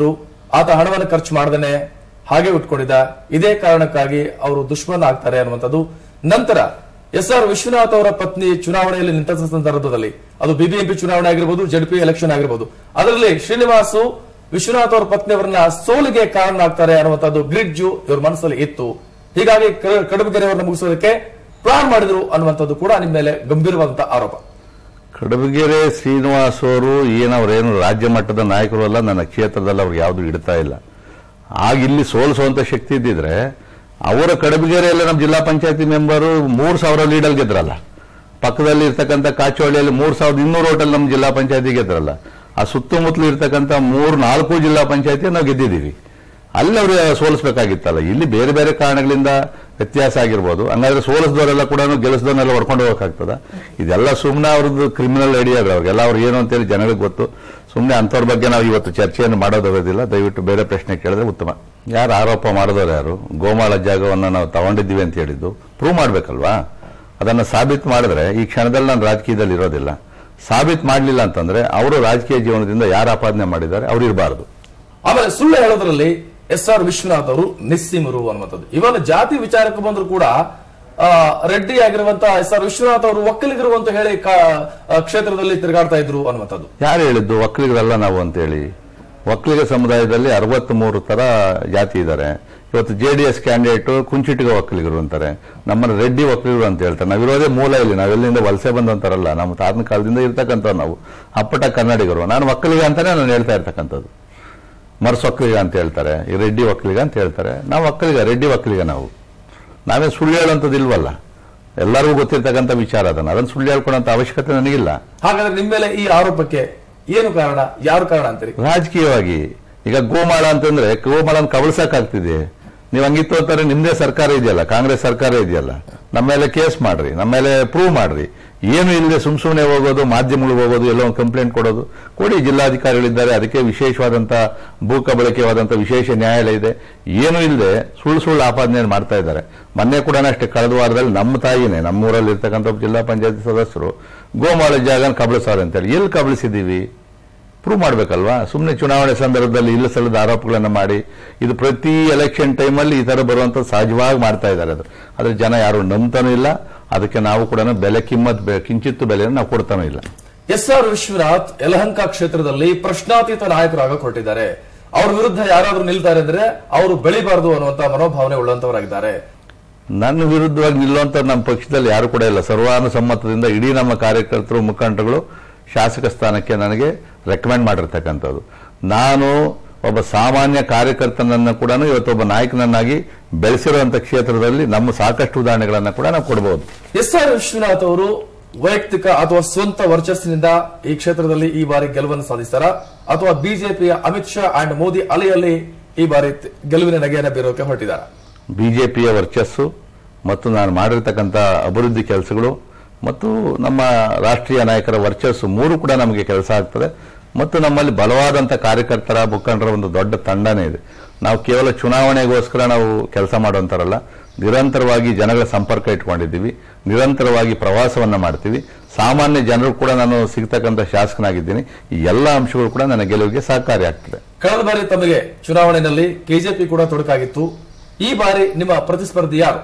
ಆತ ಹಣವನ್ನು ಖರ್ಚು ಮಾಡದೇನೆ ಹಾಗೆ ಉಟ್ಕೊಂಡಿದ್ದ ಇದೇ ಕಾರಣಕ್ಕಾಗಿ ಅವರು ದುಶ್ಮನ ಆಗ್ತಾರೆ ಅನ್ನುವಂಥದ್ದು ನಂತರ ಎಸ್ ಆರ್ ವಿಶ್ವನಾಥ್ ಅವರ ಪತ್ನಿ ಚುನಾವಣೆಯಲ್ಲಿ ನಿಂತ ಸಂದರ್ಭದಲ್ಲಿ ಅದು ಬಿಬಿಎಂಪಿ ಚುನಾವಣೆ ಆಗಿರ್ಬೋದು ಜೆಡ್ಪಿ ಎಲೆಕ್ಷನ್ ಆಗಿರ್ಬೋದು ಅದರಲ್ಲಿ ಶ್ರೀನಿವಾಸು ವಿಶ್ವನಾಥ್ ಅವರ ಪತ್ನಿಯವರನ್ನ ಸೋಲಿಗೆ ಕಾರಣ ಆಗ್ತಾರೆ ಅನ್ನುವಂಥದ್ದು ಗ್ರಿಡ್ಜು ಇವ್ರ ಮನಸ್ಸಲ್ಲಿ ಇತ್ತು ಹೀಗಾಗಿ ಕ- ಕಡುಬುಗೆರೆಯವರನ್ನ ಮುಗಿಸೋದಕ್ಕೆ ಪ್ಲಾನ್ ಮಾಡಿದ್ರು ಅನ್ನುವಂಥದ್ದು ಕೂಡ ನಿಮ್ಮ ಮೇಲೆ ಗಂಭೀರವಾದಂತಹ ಆರೋಪ ಕಡಬಗೆರೆ ಶ್ರೀನಿವಾಸ್ ಅವರು ಏನವ್ರೇನು ರಾಜ್ಯ ಮಟ್ಟದ ನಾಯಕರು ಅಲ್ಲ ನನ್ನ ಕ್ಷೇತ್ರದಲ್ಲಿ ಅವ್ರಿಗೆ ಯಾವುದು ಇಡ್ತಾ ಇಲ್ಲ ಆಗ ಇಲ್ಲಿ ಸೋಲಿಸುವಂತ ಶಕ್ತಿ ಇದ್ದಿದ್ರೆ ಅವರ ಕಡಬಗೆರೆಯಲ್ಲಿ ನಮ್ಮ ಜಿಲ್ಲಾ ಪಂಚಾಯತಿ ಮೆಂಬರು ಮೂರು ಸಾವಿರ ಲೀಡಲ್ ಗೆದ್ರಲ್ಲ ಪಕ್ಕದಲ್ಲಿ ಇರ್ತಕ್ಕಂಥ ಕಾಚೋಳಿಯಲ್ಲಿ ಮೂರು ಸಾವಿರದ ಇನ್ನೂರು ಓಟಲ್ಲಿ ನಮ್ಮ ಜಿಲ್ಲಾ ಪಂಚಾಯತಿ ಗೆದ್ರಲ್ಲ ಆ ಸುತ್ತಮುತ್ತಲು ಇರ್ತಕ್ಕಂಥ ಮೂರು ನಾಲ್ಕು ಜಿಲ್ಲಾ ಪಂಚಾಯತಿ ನಾವು ಗೆದ್ದಿದ್ದೀವಿ ಅಲ್ಲಿ ಅವರು ಸೋಲಿಸಬೇಕಾಗಿತ್ತಲ್ಲ ಇಲ್ಲಿ ಬೇರೆ ಬೇರೆ ಕಾರಣಗಳಿಂದ ವ್ಯತ್ಯಾಸ ಆಗಿರ್ಬೋದು ಹಂಗಾದ್ರೆ ಸೋಲಿಸಿದವರೆಲ್ಲ ಕೂಡ ಗೆಲ್ಲಿಸಿದವನ್ನೆಲ್ಲ ಹೊಡ್ಕೊಂಡು ಹೋಗಕ್ಕಾಗ್ತದ ಇದೆಲ್ಲ ಸುಮ್ಮನೆ ಅವ್ರದ್ದು ಕ್ರಿಮಿನಲ್ ಐಡಿಯಾಗಳು ಅವ್ರಿಗೆಲ್ಲ ಅವ್ರು ಏನು ಅಂತೇಳಿ ಜನಗಳಿಗೆ ಗೊತ್ತು ಸುಮ್ಮನೆ ಅಂಥವ್ರ ಬಗ್ಗೆ ನಾವು ಇವತ್ತು ಚರ್ಚೆಯನ್ನು ಮಾಡೋದಿರೋದಿಲ್ಲ ದಯವಿಟ್ಟು ಬೇರೆ ಪ್ರಶ್ನೆ ಕೇಳಿದ್ರೆ ಉತ್ತಮ ಯಾರು ಆರೋಪ ಮಾಡಿದವರು ಯಾರು ಗೋಮಾಳ ಜಾಗವನ್ನು ನಾವು ತಗೊಂಡಿದ್ದೀವಿ ಅಂತ ಹೇಳಿದ್ದು ಪ್ರೂವ್ ಮಾಡಬೇಕಲ್ವಾ ಅದನ್ನು ಸಾಬೀತು ಮಾಡಿದ್ರೆ ಈ ಕ್ಷಣದಲ್ಲಿ ನಾನು ರಾಜಕೀಯದಲ್ಲಿ ಇರೋದಿಲ್ಲ ಸಾಬೀತು ಮಾಡಲಿಲ್ಲ ಅಂತಂದ್ರೆ ಅವರು ರಾಜಕೀಯ ಜೀವನದಿಂದ ಯಾರು ಆಪಾದನೆ ಮಾಡಿದ್ದಾರೆ ಅವ್ರು ಇರಬಾರ್ದು ಆಮೇಲೆ ಸುಳ್ಳು ಹೇಳೋದ್ರಲ್ಲಿ ಎಸ್ ಆರ್ ವಿಶ್ವನಾಥ್ ಅವರು ನಿಸ್ಸೀಮರು ಅನ್ನುವಂಥದ್ದು ಇವನ್ ಜಾತಿ ವಿಚಾರಕ್ಕೆ ಬಂದ್ರು ಕೂಡ ಆ, ರೆಡ್ಡಿ ಆಗಿರುವಂತ ಎಸ್ ಆರ್ ವಿಶ್ವನಾಥ್ ಅವರು ಒಕ್ಕಲಿಗರು ಅಂತ ಹೇಳಿ ಕಾ- ಆ, ಕ್ಷೇತ್ರದಲ್ಲಿ ತಿರುಗಾಡ್ತಾ ಇದ್ರು ಅನ್ನುವಂಥದ್ದು ಯಾರು ಹೇಳಿದ್ದು ಒಕ್ಕಲಿಗರಲ್ಲ ನಾವು ಅಂತೇಳಿ ಒಕ್ಕಲಿಗ ಸಮುದಾಯದಲ್ಲಿ ಅರವತ್ತ್ ಮೂರು ತರ ಜಾತಿ ಇದ್ದಾರೆ ಇವತ್ತು J D S candidate Kunchitiga ಒಕ್ಕಲಿಗರು ಅಂತಾರೆ ನಮ್ಮನ್ನ ರೆಡ್ಡಿ ಒಕ್ಕಲಿಗರು ಅಂತ ಹೇಳ್ತಾರೆ ನಾವಿರೋದೇ ಮೂಲ ಇಲ್ಲಿ ನಾವೆಲ್ಲಿಂದ ವಲಸೆ ಬಂದಂತಾರಲ್ಲ ನಮ್ಮ ತಾತನ ಕಾಲದಿಂದ ಇರ್ತಕ್ಕಂಥ ನಾವು ಅಪ್ಪಟ ಕನ್ನಡಿಗರು ನಾನು ಒಕ್ಕಲಿಗ ಅಂತಾನೆ ನಾನು ಹೇಳ್ತಾ ಇರ್ತಕ್ಕಂಥದ್ದು ಮರ್ಸ್ ಒಕ್ಕಲಿಗ ಅಂತ ಹೇಳ್ತಾರೆ ಈ ರೆಡ್ಡಿ ಒಕ್ಕಲಿಗ ಅಂತ ಹೇಳ್ತಾರೆ ನಾವು ಒಕ್ಕಲಿಗ ರೆಡ್ಡಿ ಒಕ್ಕಲಿಗ ನಾವು ನಾವೇ ಸುಳ್ಳು ಹೇಳೋಂಥದ್ದು ಇಲ್ವಲ್ಲ ಎಲ್ಲರಿಗೂ ಗೊತ್ತಿರ್ತಕ್ಕಂಥ ವಿಚಾರ ಅದನ್ನ ಅದನ್ನು ಸುಳ್ಳು ಹೇಳ್ಕೊಳಂತ ಅವಶ್ಯಕತೆ ನನಗಿಲ್ಲ ಹಾಗಾದ್ರೆ ನಿಮ್ಮ ಮೇಲೆ ಈ ಆರೋಪಕ್ಕೆ ಏನು ಕಾರಣ ಯಾರು ಕಾರಣ ಅಂತೀರಿ ರಾಜಕೀಯವಾಗಿ ಈಗ ಗೋಮಾಳ ಅಂತಂದ್ರೆ ಗೋಮಾಳನ ಕವಳ್ಸಕ್ಕಾಗ್ತಿದೆ ನೀವು ಹಂಗಿತ್ತು ಅಂತಾರೆ ನಿಮ್ದೇ ಸರ್ಕಾರ ಇದೆಯಲ್ಲ ಕಾಂಗ್ರೆಸ್ ಸರ್ಕಾರ ಇದೆಯಲ್ಲ ನಮ್ಮ ಮೇಲೆ ಕೇಸ್ ಮಾಡ್ರಿ ನಮ್ಮ ಮೇಲೆ ಪ್ರೂವ್ ಮಾಡ್ರಿ ಏನು ಇಲ್ಲದೆ ಸುಮ್ ಸುಮ್ಮನೆ ಹೋಗೋದು ಮಾಧ್ಯಮಗಳಿಗೆ ಹೋಗೋದು ಎಲ್ಲೋ ಒಂದು ಕಂಪ್ಲೇಂಟ್ ಕೊಡೋದು ಕೊಡಿ ಜಿಲ್ಲಾಧಿಕಾರಿಗಳಿದ್ದಾರೆ ಅದಕ್ಕೆ ವಿಶೇಷವಾದಂತ ಭೂ ಕಬಳಿಕೆವಾದಂತ ವಿಶೇಷ ನ್ಯಾಯಾಲಯ ಇದೆ ಏನು ಇಲ್ಲದೆ ಸುಳ್ಳು ಸುಳ್ಳು ಆಪಾದನೆ ಮಾಡ್ತಾ ಇದ್ದಾರೆ ಮೊನ್ನೆ ಕೂಡ ಅಷ್ಟೇ ಕಳೆದ ವಾರದಲ್ಲಿ ನಮ್ಮ ತಾಯಿನೇ ನಮ್ಮೂರಲ್ಲಿ ಇರ್ತಕ್ಕಂಥ ಒಬ್ಬ ಜಿಲ್ಲಾ ಪಂಚಾಯತಿ ಸದಸ್ಯರು ಗೋಮಾಳ ಜಾಗನ ಕಬಳಿಸೋರು ಅಂತೇಳಿ ಎಲ್ಲಿ ಕಬಳಿಸಿದ್ದೀವಿ ಪ್ರೂವ್ ಮಾಡಬೇಕಲ್ವಾ ಸುಮ್ಮನೆ ಚುನಾವಣೆ ಸಂದರ್ಭದಲ್ಲಿ ಇಲ್ಲ ಸಲ್ಲದ ಆರೋಪಗಳನ್ನು ಮಾಡಿ ಇದು ಪ್ರತಿ ಎಲೆಕ್ಷನ್ ಟೈಮಲ್ಲಿ ಈ ತರ ಬರುವಂತ ಸಹಜವಾಗಿ ಮಾಡ್ತಾ ಇದ್ದಾರೆ ಅದು ಆದ್ರೆ ಜನ ಯಾರು ನಂಬ್ತಾನೂ ಇಲ್ಲ ಅದಕ್ಕೆ ನಾವು ಕೂಡ ಬೆಲೆ ಕಿಮ್ಮತ್ ಬೆ- ಕಿಂಚಿತ್ತು ಬೆಲೆಯನ್ನು ನಾವು ಕೊಡ್ತಾನೂ ಇಲ್ಲ ಎಸ್ ಆರ್ ವಿಶ್ವನಾಥ್ ಯಲಹಂಕ ಕ್ಷೇತ್ರದಲ್ಲಿ ಪ್ರಶ್ನಾತೀತ ನಾಯಕರಾಗ ಹೊರಟಿದ್ದಾರೆ ಅವ್ರ ವಿರುದ್ಧ ಯಾರಾದ್ರೂ ನಿಲ್ತಾರೆ ಅಂದ್ರೆ ಅವರು ಬೆಳಿಬಾರದು ಅನ್ನುವಂತ ಮನೋಭಾವನೆ ಉಳ್ಳಂತವರಾಗಿದ್ದಾರೆ ನನ್ನ ವಿರುದ್ಧವಾಗಿ ನಿಲ್ಲುವಂತ ನಮ್ಮ ಪಕ್ಷದಲ್ಲಿ ಯಾರು ಕೂಡ ಇಲ್ಲ ಸರ್ವಾನುಸಮ್ಮತದಿಂದ ಇಡೀ ನಮ್ಮ ಕಾರ್ಯಕರ್ತರು ಮುಖಂಡರುಗಳು ಶಾಸಕ ಸ್ಥಾನಕ್ಕೆ ನನಗೆ ರೆಕಮೆಂಡ್ ಮಾಡಿರ್ತಕ್ಕಂಥದ್ದು ನಾನು ಒಬ್ಬ ಸಾಮಾನ್ಯ ಕಾರ್ಯಕರ್ತನನ್ನು ಕೂಡ ಇವತ್ತೊಬ್ಬ ನಾಯಕನನ್ನಾಗಿ ಬೆಳೆಸಿರುವಂತ ಕ್ಷೇತ್ರದಲ್ಲಿ ನಮ್ಮ ಸಾಕಷ್ಟು ಉದಾಹರಣೆಗಳನ್ನು ಕೂಡ ನಾವು ಕೊಡಬಹುದು ಎಸ್ ಆರ್ ವಿಶ್ವನಾಥ್ ಅವರು ವೈಯಕ್ತಿಕ ಅಥವಾ ಸ್ವಂತ ವರ್ಚಸ್ಸಿನಿಂದ ಈ ಕ್ಷೇತ್ರದಲ್ಲಿ ಈ ಬಾರಿ ಗೆಲುವನ್ನು ಸಾಧಿಸ್ತಾರ ಅಥವಾ ಬಿಜೆಪಿಯ ಅಮಿತ್ ಶಾ ಅಂಡ್ ಮೋದಿ ಅಲೆಯಲ್ಲಿ ಈ ಬಾರಿ ತ್- ಗೆಲುವಿನ ನಗೆಯನ್ನು ಬೀರೋಕೆ ಹೊರಟಿದ್ದಾರೆ ಬಿಜೆಪಿಯ ವರ್ಚಸ್ಸು ಮತ್ತು ನಾನು ಮಾಡಿರ್ತಕ್ಕಂಥ ಅಭಿವೃದ್ಧಿ ಕೆಲಸಗಳು ಮತ್ತು ನಮ್ಮ ರಾಷ್ಟ್ರೀಯ ನಾಯಕರ ವರ್ಚಸ್ಸು ಮೂರು ಕೂಡ ನಮಗೆ ಕೆಲಸ ಆಗ್ತದೆ ಮತ್ತು ನಮ್ಮಲ್ಲಿ ಬಲವಾದಂಥ ಕಾರ್ಯಕರ್ತರ ಮುಖಂಡರ ಒಂದು ದೊಡ್ಡ ತಂಡನೇ ಇದೆ ನಾವು ಕೇವಲ ಚುನಾವಣೆಗೋಸ್ಕರ ನಾವು ಕೆಲಸ ಮಾಡುವಂತಾರಲ್ಲ ನಿರಂತರವಾಗಿ ಜನಗಳ ಸಂಪರ್ಕ ಇಟ್ಕೊಂಡಿದ್ದೀವಿ ನಿರಂತರವಾಗಿ ಪ್ರವಾಸವನ್ನ ಮಾಡ್ತೀವಿ ಸಾಮಾನ್ಯ ಜನರು ಕೂಡ ನಾನು ಸಿಗ್ತಕ್ಕಂಥ ಶಾಸಕನಾಗಿದ್ದೀನಿ ಈ ಎಲ್ಲ ಅಂಶಗಳು ಕೂಡ ನನ್ನ ಗೆಲುವಿಗೆ ಸಹಕಾರಿ ಆಗ್ತದೆ ಕಳೆದ ಬಾರಿ ತಮಗೆ ಚುನಾವಣೆಯಲ್ಲಿ ಕೆಜೆಪಿ ಕೂಡ ತೊಡಕಾಗಿತ್ತು ಈ ಬಾರಿ ನಿಮ್ಮ ಪ್ರತಿಸ್ಪರ್ಧಿ ಯಾರು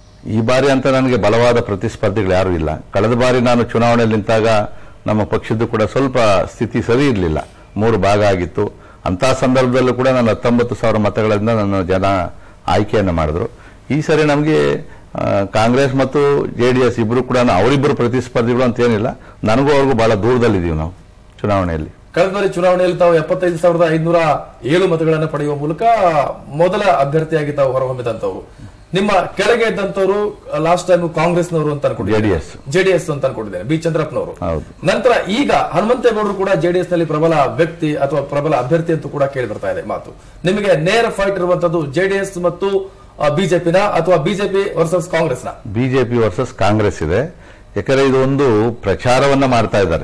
ಈ ಬಾರಿ ಅಂತ ನನಗೆ ಬಲವಾದ ಪ್ರತಿಸ್ಪರ್ಧಿಗಳು ಯಾರೂ ಇಲ್ಲ ಕಳೆದ ಬಾರಿ ನಾನು ಚುನಾವಣೆಯಲ್ಲಿ ನಿಂತಾಗ ನಮ್ಮ ಪಕ್ಷದ್ದು ಕೂಡ ಸ್ವಲ್ಪ ಸ್ಥಿತಿ ಸರಿ ಇರಲಿಲ್ಲ ಮೂರು ಭಾಗ ಆಗಿತ್ತು ಅಂತ ಸಂದರ್ಭದಲ್ಲೂ ಕೂಡ ನಾನು ಹತ್ತೊಂಬತ್ತು ಸಾವಿರ ಮತಗಳಿಂದ ನನ್ನ ಜನ ಆಯ್ಕೆಯನ್ನು ಮಾಡಿದ್ರು ಈ ಸರಿ ನಮಗೆ ಆ, ಕಾಂಗ್ರೆಸ್ ಮತ್ತು ಜೆ ಡಿ ಎಸ್ ಇಬ್ಬರು ಕೂಡ ಅವರಿಬ್ಬರು ಪ್ರತಿಸ್ಪರ್ಧಿಗಳು ಅಂತ ಏನಿಲ್ಲ ನನಗೂ ಅವ್ರಿಗೂ ಬಹಳ ದೂರದಲ್ಲಿದ್ದೀವಿ ನಾವು ಚುನಾವಣೆಯಲ್ಲಿ ಕಳೆದ ಬಾರಿ ಚುನಾವಣೆಯಲ್ಲಿ ತಾವು ಎಪ್ಪತ್ತೈದು ಸಾವಿರದ ಐದುನೂರ ಏಳು ಮತಗಳನ್ನು ಪಡೆಯುವ ಮೂಲಕ ಮೊದಲ ಅಭ್ಯರ್ಥಿಯಾಗಿ ತಾವು ಹೊರಹೊಮ್ಮಿದಂತವರು ನಿಮ್ಮ ಕೆಳಗೆ ಇದ್ದಂತವರು ಲಾಸ್ಟ್ ಟೈಮ್ ಕಾಂಗ್ರೆಸ್ನವರು ಅಂತ ಅನ್ಕೊಂಡಿದ್ದೇನೆ JDS. ಜೆಡಿಎಸ್ ಅಂತ ಅನ್ಕೊಂಡಿದ್ದೇನೆ ಬಿ ಚಂದ್ರಪ್ಪನವರು ಹೌದು. ನಂತರ ಈಗ ಹನುಮಂತೇಗೌಡರು ಕೂಡ ಜೆಡಿಎಸ್ ನಲ್ಲಿ ಪ್ರಬಲ ವ್ಯಕ್ತಿ ಅಥವಾ ಪ್ರಬಲ ಅಭ್ಯರ್ಥಿ ಅಂತ ಕೂಡ ಕೇಳಿ ಬರ್ತಾ ಇದೆ ಮಾತು ನಿಮಗೆ ನೇರ ಫೈಟ್ ಇರುವಂತದ್ದು ಜೆಡಿಎಸ್ ಮತ್ತು ಬಿಜೆಪಿನ ಅಥವಾ ಬಿಜೆಪಿ ವರ್ಸಸ್ ಕಾಂಗ್ರೆಸ್ನ ಬಿಜೆಪಿ ವರ್ಸಸ್ ಕಾಂಗ್ರೆಸ್ ಇದೆ ಯಾಕಂದ್ರೆ ಇದು ಒಂದು ಪ್ರಚಾರವನ್ನ ಮಾಡ್ತಾ ಇದ್ದಾರೆ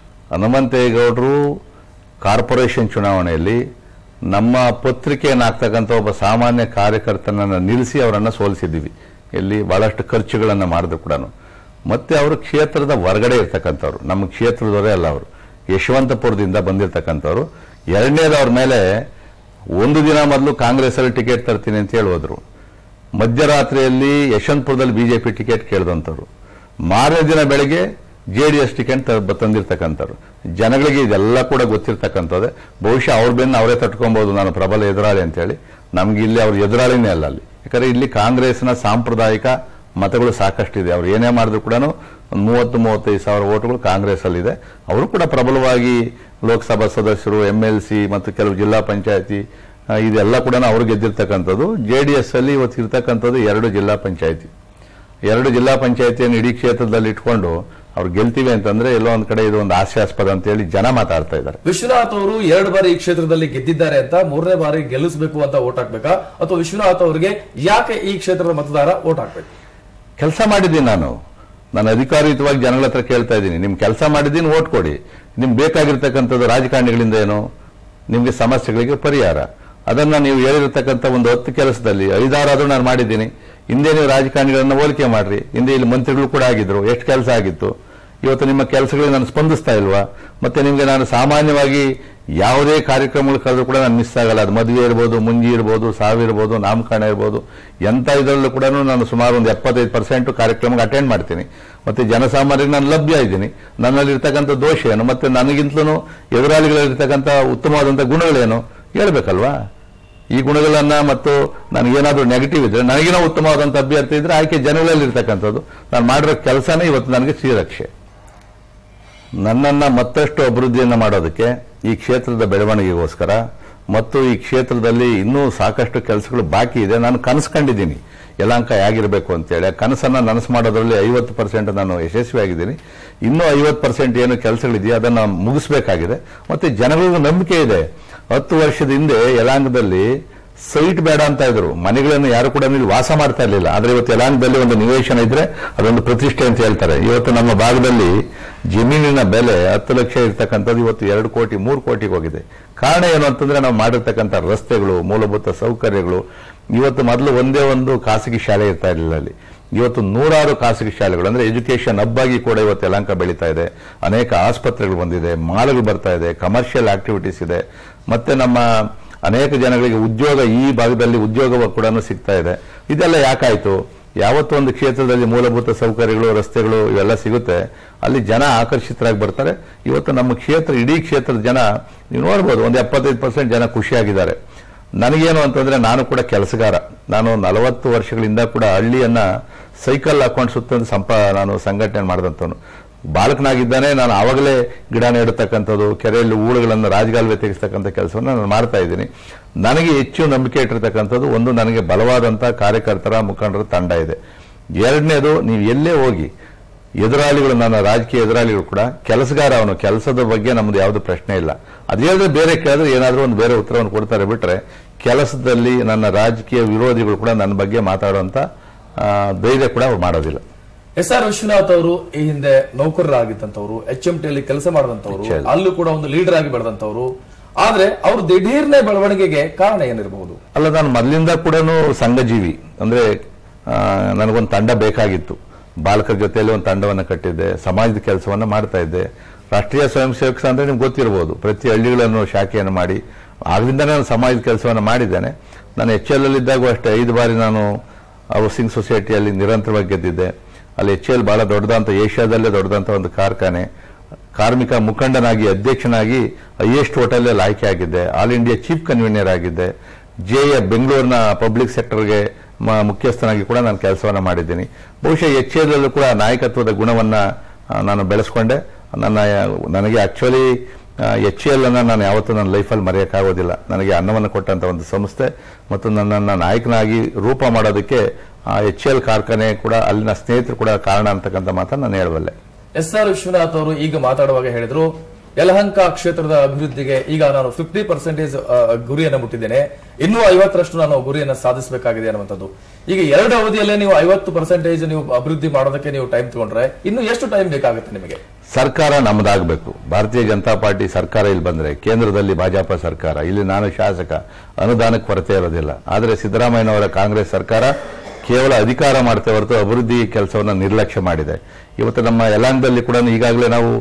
ಹನುಮಂತೇಗೌಡರು ಕಾರ್ಪೊರೇಷನ್ ಚುನಾವಣೆಯಲ್ಲಿ ನಮ್ಮ ಪತ್ರಿಕೆಯನ್ನಾಗ್ತಕ್ಕಂಥ ಒಬ್ಬ ಸಾಮಾನ್ಯ ಕಾರ್ಯಕರ್ತನನ್ನ ನಿಲ್ಲಿಸಿ ಅವರನ್ನ ಸೋಲಿಸಿದ್ದೀವಿ ಎಲ್ಲಿ ಬಹಳಷ್ಟು ಖರ್ಚುಗಳನ್ನು ಮಾಡಿದ್ರು ಕೂಡ ಮತ್ತೆ ಅವರು ಕ್ಷೇತ್ರದ ಹೊರಗಡೆ ಇರ್ತಕ್ಕಂಥವ್ರು ನಮ್ಮ ಕ್ಷೇತ್ರದವರೇ ಅಲ್ಲ ಅವರು ಯಶವಂತಪುರದಿಂದ ಬಂದಿರತಕ್ಕಂಥವ್ರು ಎರಡನೇದು ಅವ್ರ ಮೇಲೆ ಒಂದು ದಿನ ಮೊದಲು ಕಾಂಗ್ರೆಸ್ ಅಲ್ಲಿ ಟಿಕೆಟ್ ತರ್ತೀನಿ ಅಂತ ಹೇಳಿ ಹೋದ್ರು ಮಧ್ಯರಾತ್ರಿಯಲ್ಲಿ ಯಶವಂತಪುರದಲ್ಲಿ ಬಿಜೆಪಿ ಟಿಕೆಟ್ ಕೇಳಿದಂಥವ್ರು ಮಾರನೇ ದಿನ ಬೆಳಗ್ಗೆ ಜೆ ಡಿ ಎಸ್ ಟಿಕೆಟ್ ತ- ತಂದಿರ್ತಕ್ಕಂಥವ್ರು ಜನಗಳಿಗೆ ಇದೆಲ್ಲ ಕೂಡ ಗೊತ್ತಿರ್ತಕ್ಕಂಥದ್ದೇ ಬಹುಶಃ ಅವ್ರ ಬೆನ್ನು ಅವರೇ ತಟ್ಕೊಬಹುದು ನಾನು ಪ್ರಬಲ ಎದುರಾಳಿ ಅಂತೇಳಿ ನಮ್ಗೆ ಇಲ್ಲಿ ಅವ್ರ ಎದುರಾಳಿನೇ ಅಲ್ಲ ಅಲ್ಲಿ ಯಾಕಂದ್ರೆ ಇಲ್ಲಿ ಕಾಂಗ್ರೆಸ್ನ ಸಾಂಪ್ರದಾಯಿಕ ಮತಗಳು ಸಾಕಷ್ಟಿದೆ ಅವ್ರು ಏನೇ ಮಾಡಿದ್ರು ಕೂಡ ಒಂದು ಮೂವತ್ತು ಮೂವತ್ತೈದು ಸಾವಿರ ಓಟುಗಳು ಕಾಂಗ್ರೆಸ್ ಅಲ್ಲಿದೆ ಅವರು ಕೂಡ ಪ್ರಬಲವಾಗಿ ಲೋಕಸಭಾ ಸದಸ್ಯರು ಎಂ ಎಲ್ ಸಿ ಮತ್ತು ಕೆಲವು ಜಿಲ್ಲಾ ಪಂಚಾಯತಿ ಆ, ಇದೆಲ್ಲ ಕೂಡ ಅವ್ರು ಗೆದ್ದಿರ್ತಕ್ಕಂಥದ್ದು ಜೆ ಡಿ ಎಸ್ ಅಲ್ಲಿ ಇವತ್ತು ಇರ್ತಕ್ಕಂಥದ್ದು ಎರಡು ಜಿಲ್ಲಾ ಪಂಚಾಯತಿ ಎರಡು ಜಿಲ್ಲಾ ಪಂಚಾಯತಿಯನ್ನು ಇಡೀ ಕ್ಷೇತ್ರದಲ್ಲಿ ಇಟ್ಕೊಂಡು ಅವ್ರು ಗೆಲ್ತೀವಿ ಅಂತಂದ್ರೆ ಎಲ್ಲೋ ಒಂದ್ ಕಡೆ ಇದು ಒಂದು ಹಾಸ್ಯಾಸ್ಪದ ಅಂತ ಹೇಳಿ ಜನ ಮಾತಾಡ್ತಾ ಇದ್ದಾರೆ ವಿಶ್ವನಾಥ್ ಅವರು ಎರಡು ಬಾರಿ ಈ ಕ್ಷೇತ್ರದಲ್ಲಿ ಗೆದ್ದಿದ್ದಾರೆ ಅಂತ ಮೂರನೇ ಬಾರಿ ಗೆಲ್ಲಿಸಬೇಕು ಅಂತ ಓಟ್ ಹಾಕ್ಬೇಕಾ ಅಥವಾ ವಿಶ್ವನಾಥ್ ಅವರಿಗೆ ಯಾಕೆ ಈ ಕ್ಷೇತ್ರದ ಮತದಾರ ಓಟ್ ಹಾಕ್ಬೇಕು ಕೆಲಸ ಮಾಡಿದ್ದೀನಿ ನಾನು ನಾನು ಅಧಿಕಾರಯುತವಾಗಿ ಜನಗಳ ಹತ್ರ ಕೇಳ್ತಾ ಇದ್ದೀನಿ ನಿಮ್ ಕೆಲಸ ಮಾಡಿದ್ದೀನಿ ಓಟ್ ಕೊಡಿ ನಿಮ್ಗೆ ಬೇಕಾಗಿರ್ತಕ್ಕಂಥದ್ದು ರಾಜಕಾರಣಿಗಳಿಂದ ಏನು ನಿಮ್ಗೆ ಸಮಸ್ಯೆಗಳಿಗೆ ಪರಿಹಾರ ಅದನ್ನ ನೀವು ಹೇಳಿರ್ತಕ್ಕಂಥ ಒಂದು ಹತ್ತು ಕೆಲಸದಲ್ಲಿ ಐದಾರಾದ್ರೂ ನಾನು ಮಾಡಿದ್ದೀನಿ ಹಿಂದೆ ನೀವು ರಾಜಕಾರಣಿಗಳನ್ನ ಹೋಲಿಕೆ ಮಾಡ್ರಿ ಹಿಂದೆ ಇಲ್ಲಿ ಮಂತ್ರಿಗಳು ಕೂಡ ಆಗಿದ್ರು ಎಷ್ಟು ಕೆಲಸ ಆಗಿತ್ತು ಇವತ್ತು ನಿಮ್ಮ ಕೆಲಸಗಳಿಗೆ ನಾನು ಸ್ಪಂದಿಸ್ತಾ ಇಲ್ವಾ ಮತ್ತೆ ನಿಮ್ಗೆ ನಾನು ಸಾಮಾನ್ಯವಾಗಿ ಯಾವುದೇ ಕಾರ್ಯಕ್ರಮಗಳು ಕರೆದ್ರು ಕೂಡ ನಾನು ಮಿಸ್ ಆಗಲ್ಲ ಅದು ಮದುವೆ ಇರ್ಬೋದು ಮುಂಜಿ ಇರ್ಬೋದು ಸಾವು ಇರ್ಬೋದು ನಾಮಕರಣ ಇರ್ಬೋದು ಎಂತ ಇದರಲ್ಲೂ ಕೂಡ ನಾನು ಸುಮಾರು ಒಂದು ಎಪ್ಪತ್ತೈದು ಪರ್ಸೆಂಟ್ ಕಾರ್ಯಕ್ರಮಕ್ಕೆ ಅಟೆಂಡ್ ಮಾಡ್ತೀನಿ ಮತ್ತೆ ಜನಸಾಮಾನ್ಯರಿಗೆ ನಾನು ಲಭ್ಯ ಇದ್ದೀನಿ ನನ್ನಲ್ಲಿರ್ತಕ್ಕಂಥ ದೋಷ ಏನು ಮತ್ತೆ ನನಗಿಂತಲೂ ಎದುರಾಳಿಗಳಿರ್ತಕ್ಕಂಥ ಉತ್ತಮವಾದಂಥ ಗುಣಗಳೇನು ಹೇಳ್ಬೇಕಲ್ವಾ ಈ ಗುಣಗಳನ್ನ ಮತ್ತು ನನಗೇನಾದ್ರೂ ನೆಗೆಟಿವ್ ಇದ್ರೆ ನನಗೇನೋ ಉತ್ತಮವಾದಂಥ ಅಭ್ಯರ್ಥಿ ಇದ್ರೆ ಆಯ್ಕೆ ಜನಗಳಲ್ಲಿ ಇರ್ತಕ್ಕಂಥದ್ದು ನಾನು ಮಾಡಿರೋ ಕೆಲಸನೇ ಇವತ್ತು ನನಗೆ ಶ್ರೀರಕ್ಷೆ ನನ್ನನ್ನ ಮತ್ತಷ್ಟು ಅಭಿವೃದ್ಧಿಯನ್ನು ಮಾಡೋದಕ್ಕೆ ಈ ಕ್ಷೇತ್ರದ ಬೆಳವಣಿಗೆಗೋಸ್ಕರ ಮತ್ತು ಈ ಕ್ಷೇತ್ರದಲ್ಲಿ ಇನ್ನೂ ಸಾಕಷ್ಟು ಕೆಲಸಗಳು ಬಾಕಿ ಇದೆ ನಾನು ಕನಸ್ಕೊಂಡಿದ್ದೀನಿ ಯಲಾಂಕ ಹೇಗಿರಬೇಕು ಅಂತೇಳಿ ಆ ಕನಸನ್ನ ನನಸು ಮಾಡೋದ್ರಲ್ಲಿ ಐವತ್ತು ಪರ್ಸೆಂಟ್ ನಾನು ಯಶಸ್ವಿಯಾಗಿದ್ದೀನಿ ಇನ್ನೂ ಐವತ್ತು ಪರ್ಸೆಂಟ್ ಏನು ಕೆಲಸಗಳಿದೆಯೋ ಅದನ್ನು ಮುಗಿಸ್ಬೇಕಾಗಿದೆ ಮತ್ತೆ ಜನಗಳಿಗೂ ನಂಬಿಕೆ ಇದೆ ಹತ್ತು ವರ್ಷದ ಹಿಂದೆ ಯಲಾಂಗದಲ್ಲಿ ಸೈಟ್ ಬೇಡ ಅಂತ ಇದ್ರು ಮನೆಗಳನ್ನು ಯಾರು ಕೂಡ ಇಲ್ಲಿ ವಾಸ ಮಾಡ್ತಾ ಇರಲಿಲ್ಲ ಆದ್ರೆ ಇವತ್ತು ಯಲಾಂಗದಲ್ಲಿ ಒಂದು ನಿವೇಶನ ಇದ್ರೆ ಅದೊಂದು ಪ್ರತಿಷ್ಠೆ ಅಂತ ಹೇಳ್ತಾರೆ ಇವತ್ತು ನಮ್ಮ ಭಾಗದಲ್ಲಿ ಜಮೀನಿನ ಬೆಲೆ ಹತ್ತು ಲಕ್ಷ ಇರ್ತಕ್ಕಂಥದ್ದು ಇವತ್ತು ಎರಡು ಕೋಟಿ ಮೂರು ಕೋಟಿಗೆ ಹೋಗಿದೆ ಕಾರಣ ಏನು ಅಂತಂದ್ರೆ ನಾವು ಮಾಡಿರ್ತಕ್ಕಂಥ ರಸ್ತೆಗಳು ಮೂಲಭೂತ ಸೌಕರ್ಯಗಳು ಇವತ್ತು ಮೊದಲು ಒಂದೇ ಒಂದು ಖಾಸಗಿ ಶಾಲೆ ಇರ್ತಾ ಇರಲಿಲ್ಲ ಅಲ್ಲಿ ಇವತ್ತು ನೂರಾರು ಖಾಸಗಿ ಶಾಲೆಗಳು ಅಂದ್ರೆ ಎಜುಕೇಶನ್ ಹಬ್ಬಾಗಿ ಕೂಡ ಇವತ್ತು ಯಲಾಂಕ ಬೆಳೀತಾ ಇದೆ ಅನೇಕ ಆಸ್ಪತ್ರೆಗಳು ಬಂದಿದೆ ಮಾಲ್ಗಳು ಬರ್ತಾ ಇದೆ ಕಮರ್ಷಿಯಲ್ ಆಕ್ಟಿವಿಟೀಸ್ ಇದೆ ಮತ್ತೆ ನಮ್ಮ ಅನೇಕ ಜನಗಳಿಗೆ ಉದ್ಯೋಗ ಈ ಭಾಗದಲ್ಲಿ ಉದ್ಯೋಗ ಕೂಡ ಸಿಗ್ತಾ ಇದೆ ಇದೆಲ್ಲ ಯಾಕಾಯ್ತು ಯಾವತ್ತೋ ಒಂದು ಕ್ಷೇತ್ರದಲ್ಲಿ ಮೂಲಭೂತ ಸೌಕರ್ಯಗಳು ರಸ್ತೆಗಳು ಇವೆಲ್ಲ ಸಿಗುತ್ತೆ ಅಲ್ಲಿ ಜನ ಆಕರ್ಷಿತರಾಗಿ ಬರ್ತಾರೆ ಇವತ್ತು ನಮ್ಮ ಕ್ಷೇತ್ರ ಇಡೀ ಕ್ಷೇತ್ರದ ಜನ ನೀವು ನೋಡ್ಬೋದು ಒಂದು ಎಪ್ಪತ್ತೈದು ಪರ್ಸೆಂಟ್ ಜನ ಖುಷಿಯಾಗಿದ್ದಾರೆ ನನಗೇನು ಅಂತಂದ್ರೆ ನಾನು ಕೂಡ ಕೆಲಸಗಾರ ನಾನು ನಲವತ್ತು ವರ್ಷಗಳಿಂದ ಕೂಡ ಹಳ್ಳಿಯನ್ನ ಸೈಕಲ್ ಹಾಕೊಂಡು ಸುತ್ತ ಸಂಪ ನಾನು ಸಂಘಟನೆ ಮಾಡಿದಂಥವನು ಬಾಲಕನಾಗಿದ್ದಾನೆ ನಾನು ಆವಾಗಲೇ ಗಿಡ ನೆಡತಕ್ಕಂಥದ್ದು ಕೆರೆಯಲ್ಲಿ ಹೂಳುಗಳನ್ನು ರಾಜಗಾಲುವೆ ತೆಗೆಸ್ತಕ್ಕಂಥ ಕೆಲಸವನ್ನು ನಾನು ಮಾಡ್ತಾ ಇದ್ದೀನಿ ನನಗೆ ಹೆಚ್ಚು ನಂಬಿಕೆ ಇಟ್ಟಿರ್ತಕ್ಕಂಥದ್ದು ಒಂದು ನನಗೆ ಬಲವಾದಂಥ ಕಾರ್ಯಕರ್ತರ ಮುಖಂಡರ ತಂಡ ಇದೆ ಎರಡನೇದು ನೀವು ಎಲ್ಲೇ ಹೋಗಿ ಎದುರಾಳಿಗಳು ನನ್ನ ರಾಜಕೀಯ ಎದುರಾಳಿಗಳು ಕೂಡ ಕೆಲಸಗಾರ ಅವನು ಕೆಲಸದ ಬಗ್ಗೆ ನಮ್ದು ಯಾವುದು ಪ್ರಶ್ನೆ ಇಲ್ಲ ಅದೇನಾದ್ರೂ ಬೇರೆ ಕೇಳಿದ್ರೆ ಏನಾದರೂ ಒಂದು ಬೇರೆ ಉತ್ತರವನ್ನು ಕೊಡ್ತಾರೆ ಬಿಟ್ರೆ ಕೆಲಸದಲ್ಲಿ ನನ್ನ ರಾಜಕೀಯ ವಿರೋಧಿಗಳು ಕೂಡ ನನ್ನ ಬಗ್ಗೆ ಮಾತಾಡುವಂತ ಆ, ಧೈರ್ಯ ಕೂಡ ಅವ್ರು ಮಾಡೋದಿಲ್ಲ ಎಸ್ ಆರ್ ವಿಶ್ವನಾಥ್ ಅವರು ಈ ಹಿಂದೆ ನೌಕರರಾಗಿದ್ದಂತವ್ರು ಎಚ್ ಎಂ ಟಿ ಅಲ್ಲಿ ಕೆಲಸ ಮಾಡಿದಂತವ್ರು HL. ಅಲ್ಲೂ ಕೂಡ ಒಂದು ಲೀಡರ್ ಆಗಿ ಬೆಳೆದಂತವ್ರು ಆದ್ರೆ ಅವ್ರ ದಿಢೀರ್ನೆ ಬೆಳವಣಿಗೆಗೆ ಕಾರಣ ಏನಿರಬಹುದು ಅಲ್ಲ ನಾನು ಮೊದಲಿಂದ ಕೂಡ ಸಂಘಜೀವಿ ಅಂದ್ರೆ ಆ, ನನಗೊಂದು ತಂಡ ಬೇಕಾಗಿತ್ತು ಬಾಲಕರ ಜೊತೆಯಲ್ಲಿ ಒಂದು ತಂಡವನ್ನು ಕಟ್ಟಿದ್ದೆ ಸಮಾಜದ ಕೆಲಸವನ್ನು ಮಾಡ್ತಾ ಇದ್ದೆ ರಾಷ್ಟ್ರೀಯ ಸ್ವಯಂ ಸೇವಕ ಸಂಘ ಅಂದ್ರೆ ನಿಮ್ಗೆ ಗೊತ್ತಿರಬಹುದು ಪ್ರತಿ ಹಳ್ಳಿಗಳನ್ನು ಶಾಖೆಯನ್ನು ಮಾಡಿ ಆಗ್ಲಿಂದ ನಾನು ಸಮಾಜದ ಕೆಲಸವನ್ನು ಮಾಡಿದ್ದೇನೆ ನಾನು ಎಚ್ ಎಲ್ ಅಲ್ಲಿದ್ದಾಗೂ ಅಷ್ಟೇ ಐದು ಬಾರಿ ನಾನು ಹೌಸಿಂಗ್ ಸೊಸೈಟಿಯಲ್ಲಿ ನಿರಂತರವಾಗಿ ಗೆದ್ದಿದ್ದೆ ಅಲ್ಲಿ ಎಚ್ ಎಲ್ ಬಹಳ ದೊಡ್ಡದಂತ ಏಷ್ಯಾದಲ್ಲೇ ದೊಡ್ಡದಂತ ಒಂದು ಕಾರ್ಖಾನೆ ಕಾರ್ಮಿಕ ಮುಖಂಡನಾಗಿ ಅಧ್ಯಕ್ಷನಾಗಿ ಹೈಯೆಸ್ಟ್ ಹೋಟೆಲ್ ಆಯ್ಕೆ ಆಗಿದ್ದೆ ಆಲ್ ಇಂಡಿಯಾ ಚೀಫ್ ಕನ್ವೀನರ್ ಆಗಿದ್ದೆ ಜೆ ಎ ಬೆಂಗಳೂರಿನ ಪಬ್ಲಿಕ್ ಸೆಕ್ಟರ್ಗೆ ಮ- ಮುಖ್ಯಸ್ಥನಾಗಿ ಕೂಡ ನಾನು ಕೆಲಸವನ್ನ ಮಾಡಿದ್ದೀನಿ ಬಹುಶಃ ಎಚ್ ಎಲ್ ಕೂಡ ನಾಯಕತ್ವದ ಗುಣವನ್ನ ಆ, ನಾನು ಬೆಳೆಸ್ಕೊಂಡೆ ನನ್ನ ನನಗೆ ಆಕ್ಚುಲಿ ಎಚ್ ಎಲ್ ಅನ್ನ ನಾನು ಯಾವತ್ತೂ ನನ್ನ ಲೈಫಲ್ಲಿ ಮರೆಯೋಕ್ಕಾಗೋದಿಲ್ಲ ನನಗೆ ಅನ್ನವನ್ನು ಕೊಟ್ಟಂತ ಒಂದು ಸಂಸ್ಥೆ ಮತ್ತು ನನ್ನನ್ನು ನಾಯಕನಾಗಿ ರೂಪ ಮಾಡೋದಕ್ಕೆ ಎಚ್ ಎಲ್ ಕಾರ್ಖಾನೆ ಕೂಡ ಅಲ್ಲಿನ ಸ್ನೇಹಿತರು ಕೂಡ ಕಾರಣ ಅಂತಕ್ಕಂಥ ಮಾತನ್ನು ನಾನು ಹೇಳಬಲ್ಲೆ ಎಸ್ ಆರ್ ವಿಶ್ವನಾಥ್ ಅವರು ಈಗ ಮಾತಾಡುವಾಗ ಹೇಳಿದ್ರು ಯಲಹಂಕ ಕ್ಷೇತ್ರದ ಅಭಿವೃದ್ಧಿಗೆ ಈಗ ನಾನು ಫಿಫ್ಟಿ ಪರ್ಸೆಂಟೇಜ್ ಗುರಿಯನ್ನು ಮುಟ್ಟಿದ್ದೇನೆ ಇನ್ನೂ ಐವತ್ತರಷ್ಟು ನಾನು ಗುರಿಯನ್ನು ಸಾಧಿಸಬೇಕಾಗಿದೆ ಅನ್ನುವಂಥದ್ದು ಈಗ ಎರಡು ಅವಧಿಯಲ್ಲೇ ನೀವು ಐವತ್ತು ಪರ್ಸೆಂಟೇಜ್ ನೀವು ಅಭಿವೃದ್ಧಿ ಮಾಡೋದಕ್ಕೆ ನೀವು ಟೈಮ್ ತಗೊಂಡ್ರೆ ಇನ್ನು ಎಷ್ಟು ಟೈಮ್ ಬೇಕಾಗುತ್ತೆ ನಿಮಗೆ ಸರ್ಕಾರ ನಮ್ಮದಾಗಬೇಕು ಭಾರತೀಯ ಜನತಾ ಪಾರ್ಟಿ ಸರ್ಕಾರ ಇಲ್ಲಿ ಬಂದ್ರೆ ಕೇಂದ್ರದಲ್ಲಿ ಭಾಜಪ ಸರ್ಕಾರ ಇಲ್ಲಿ ನಾನು ಶಾಸಕ ಅನುದಾನಕ್ಕೆ ಕೊರತೆ ಇರೋದಿಲ್ಲ ಆದರೆ ಸಿದ್ದರಾಮಯ್ಯನವರ ಕಾಂಗ್ರೆಸ್ ಸರ್ಕಾರ ಕೇವಲ ಅಧಿಕಾರ ಮಾಡ್ತೇ ಹೊರತು ಅಭಿವೃದ್ಧಿ ಕೆಲಸವನ್ನು ನಿರ್ಲಕ್ಷ್ಯ ಮಾಡಿದೆ ಇವತ್ತು ನಮ್ಮ ಯಲಾಂಗದಲ್ಲಿ ಕೂಡ ಈಗಾಗಲೇ ನಾವು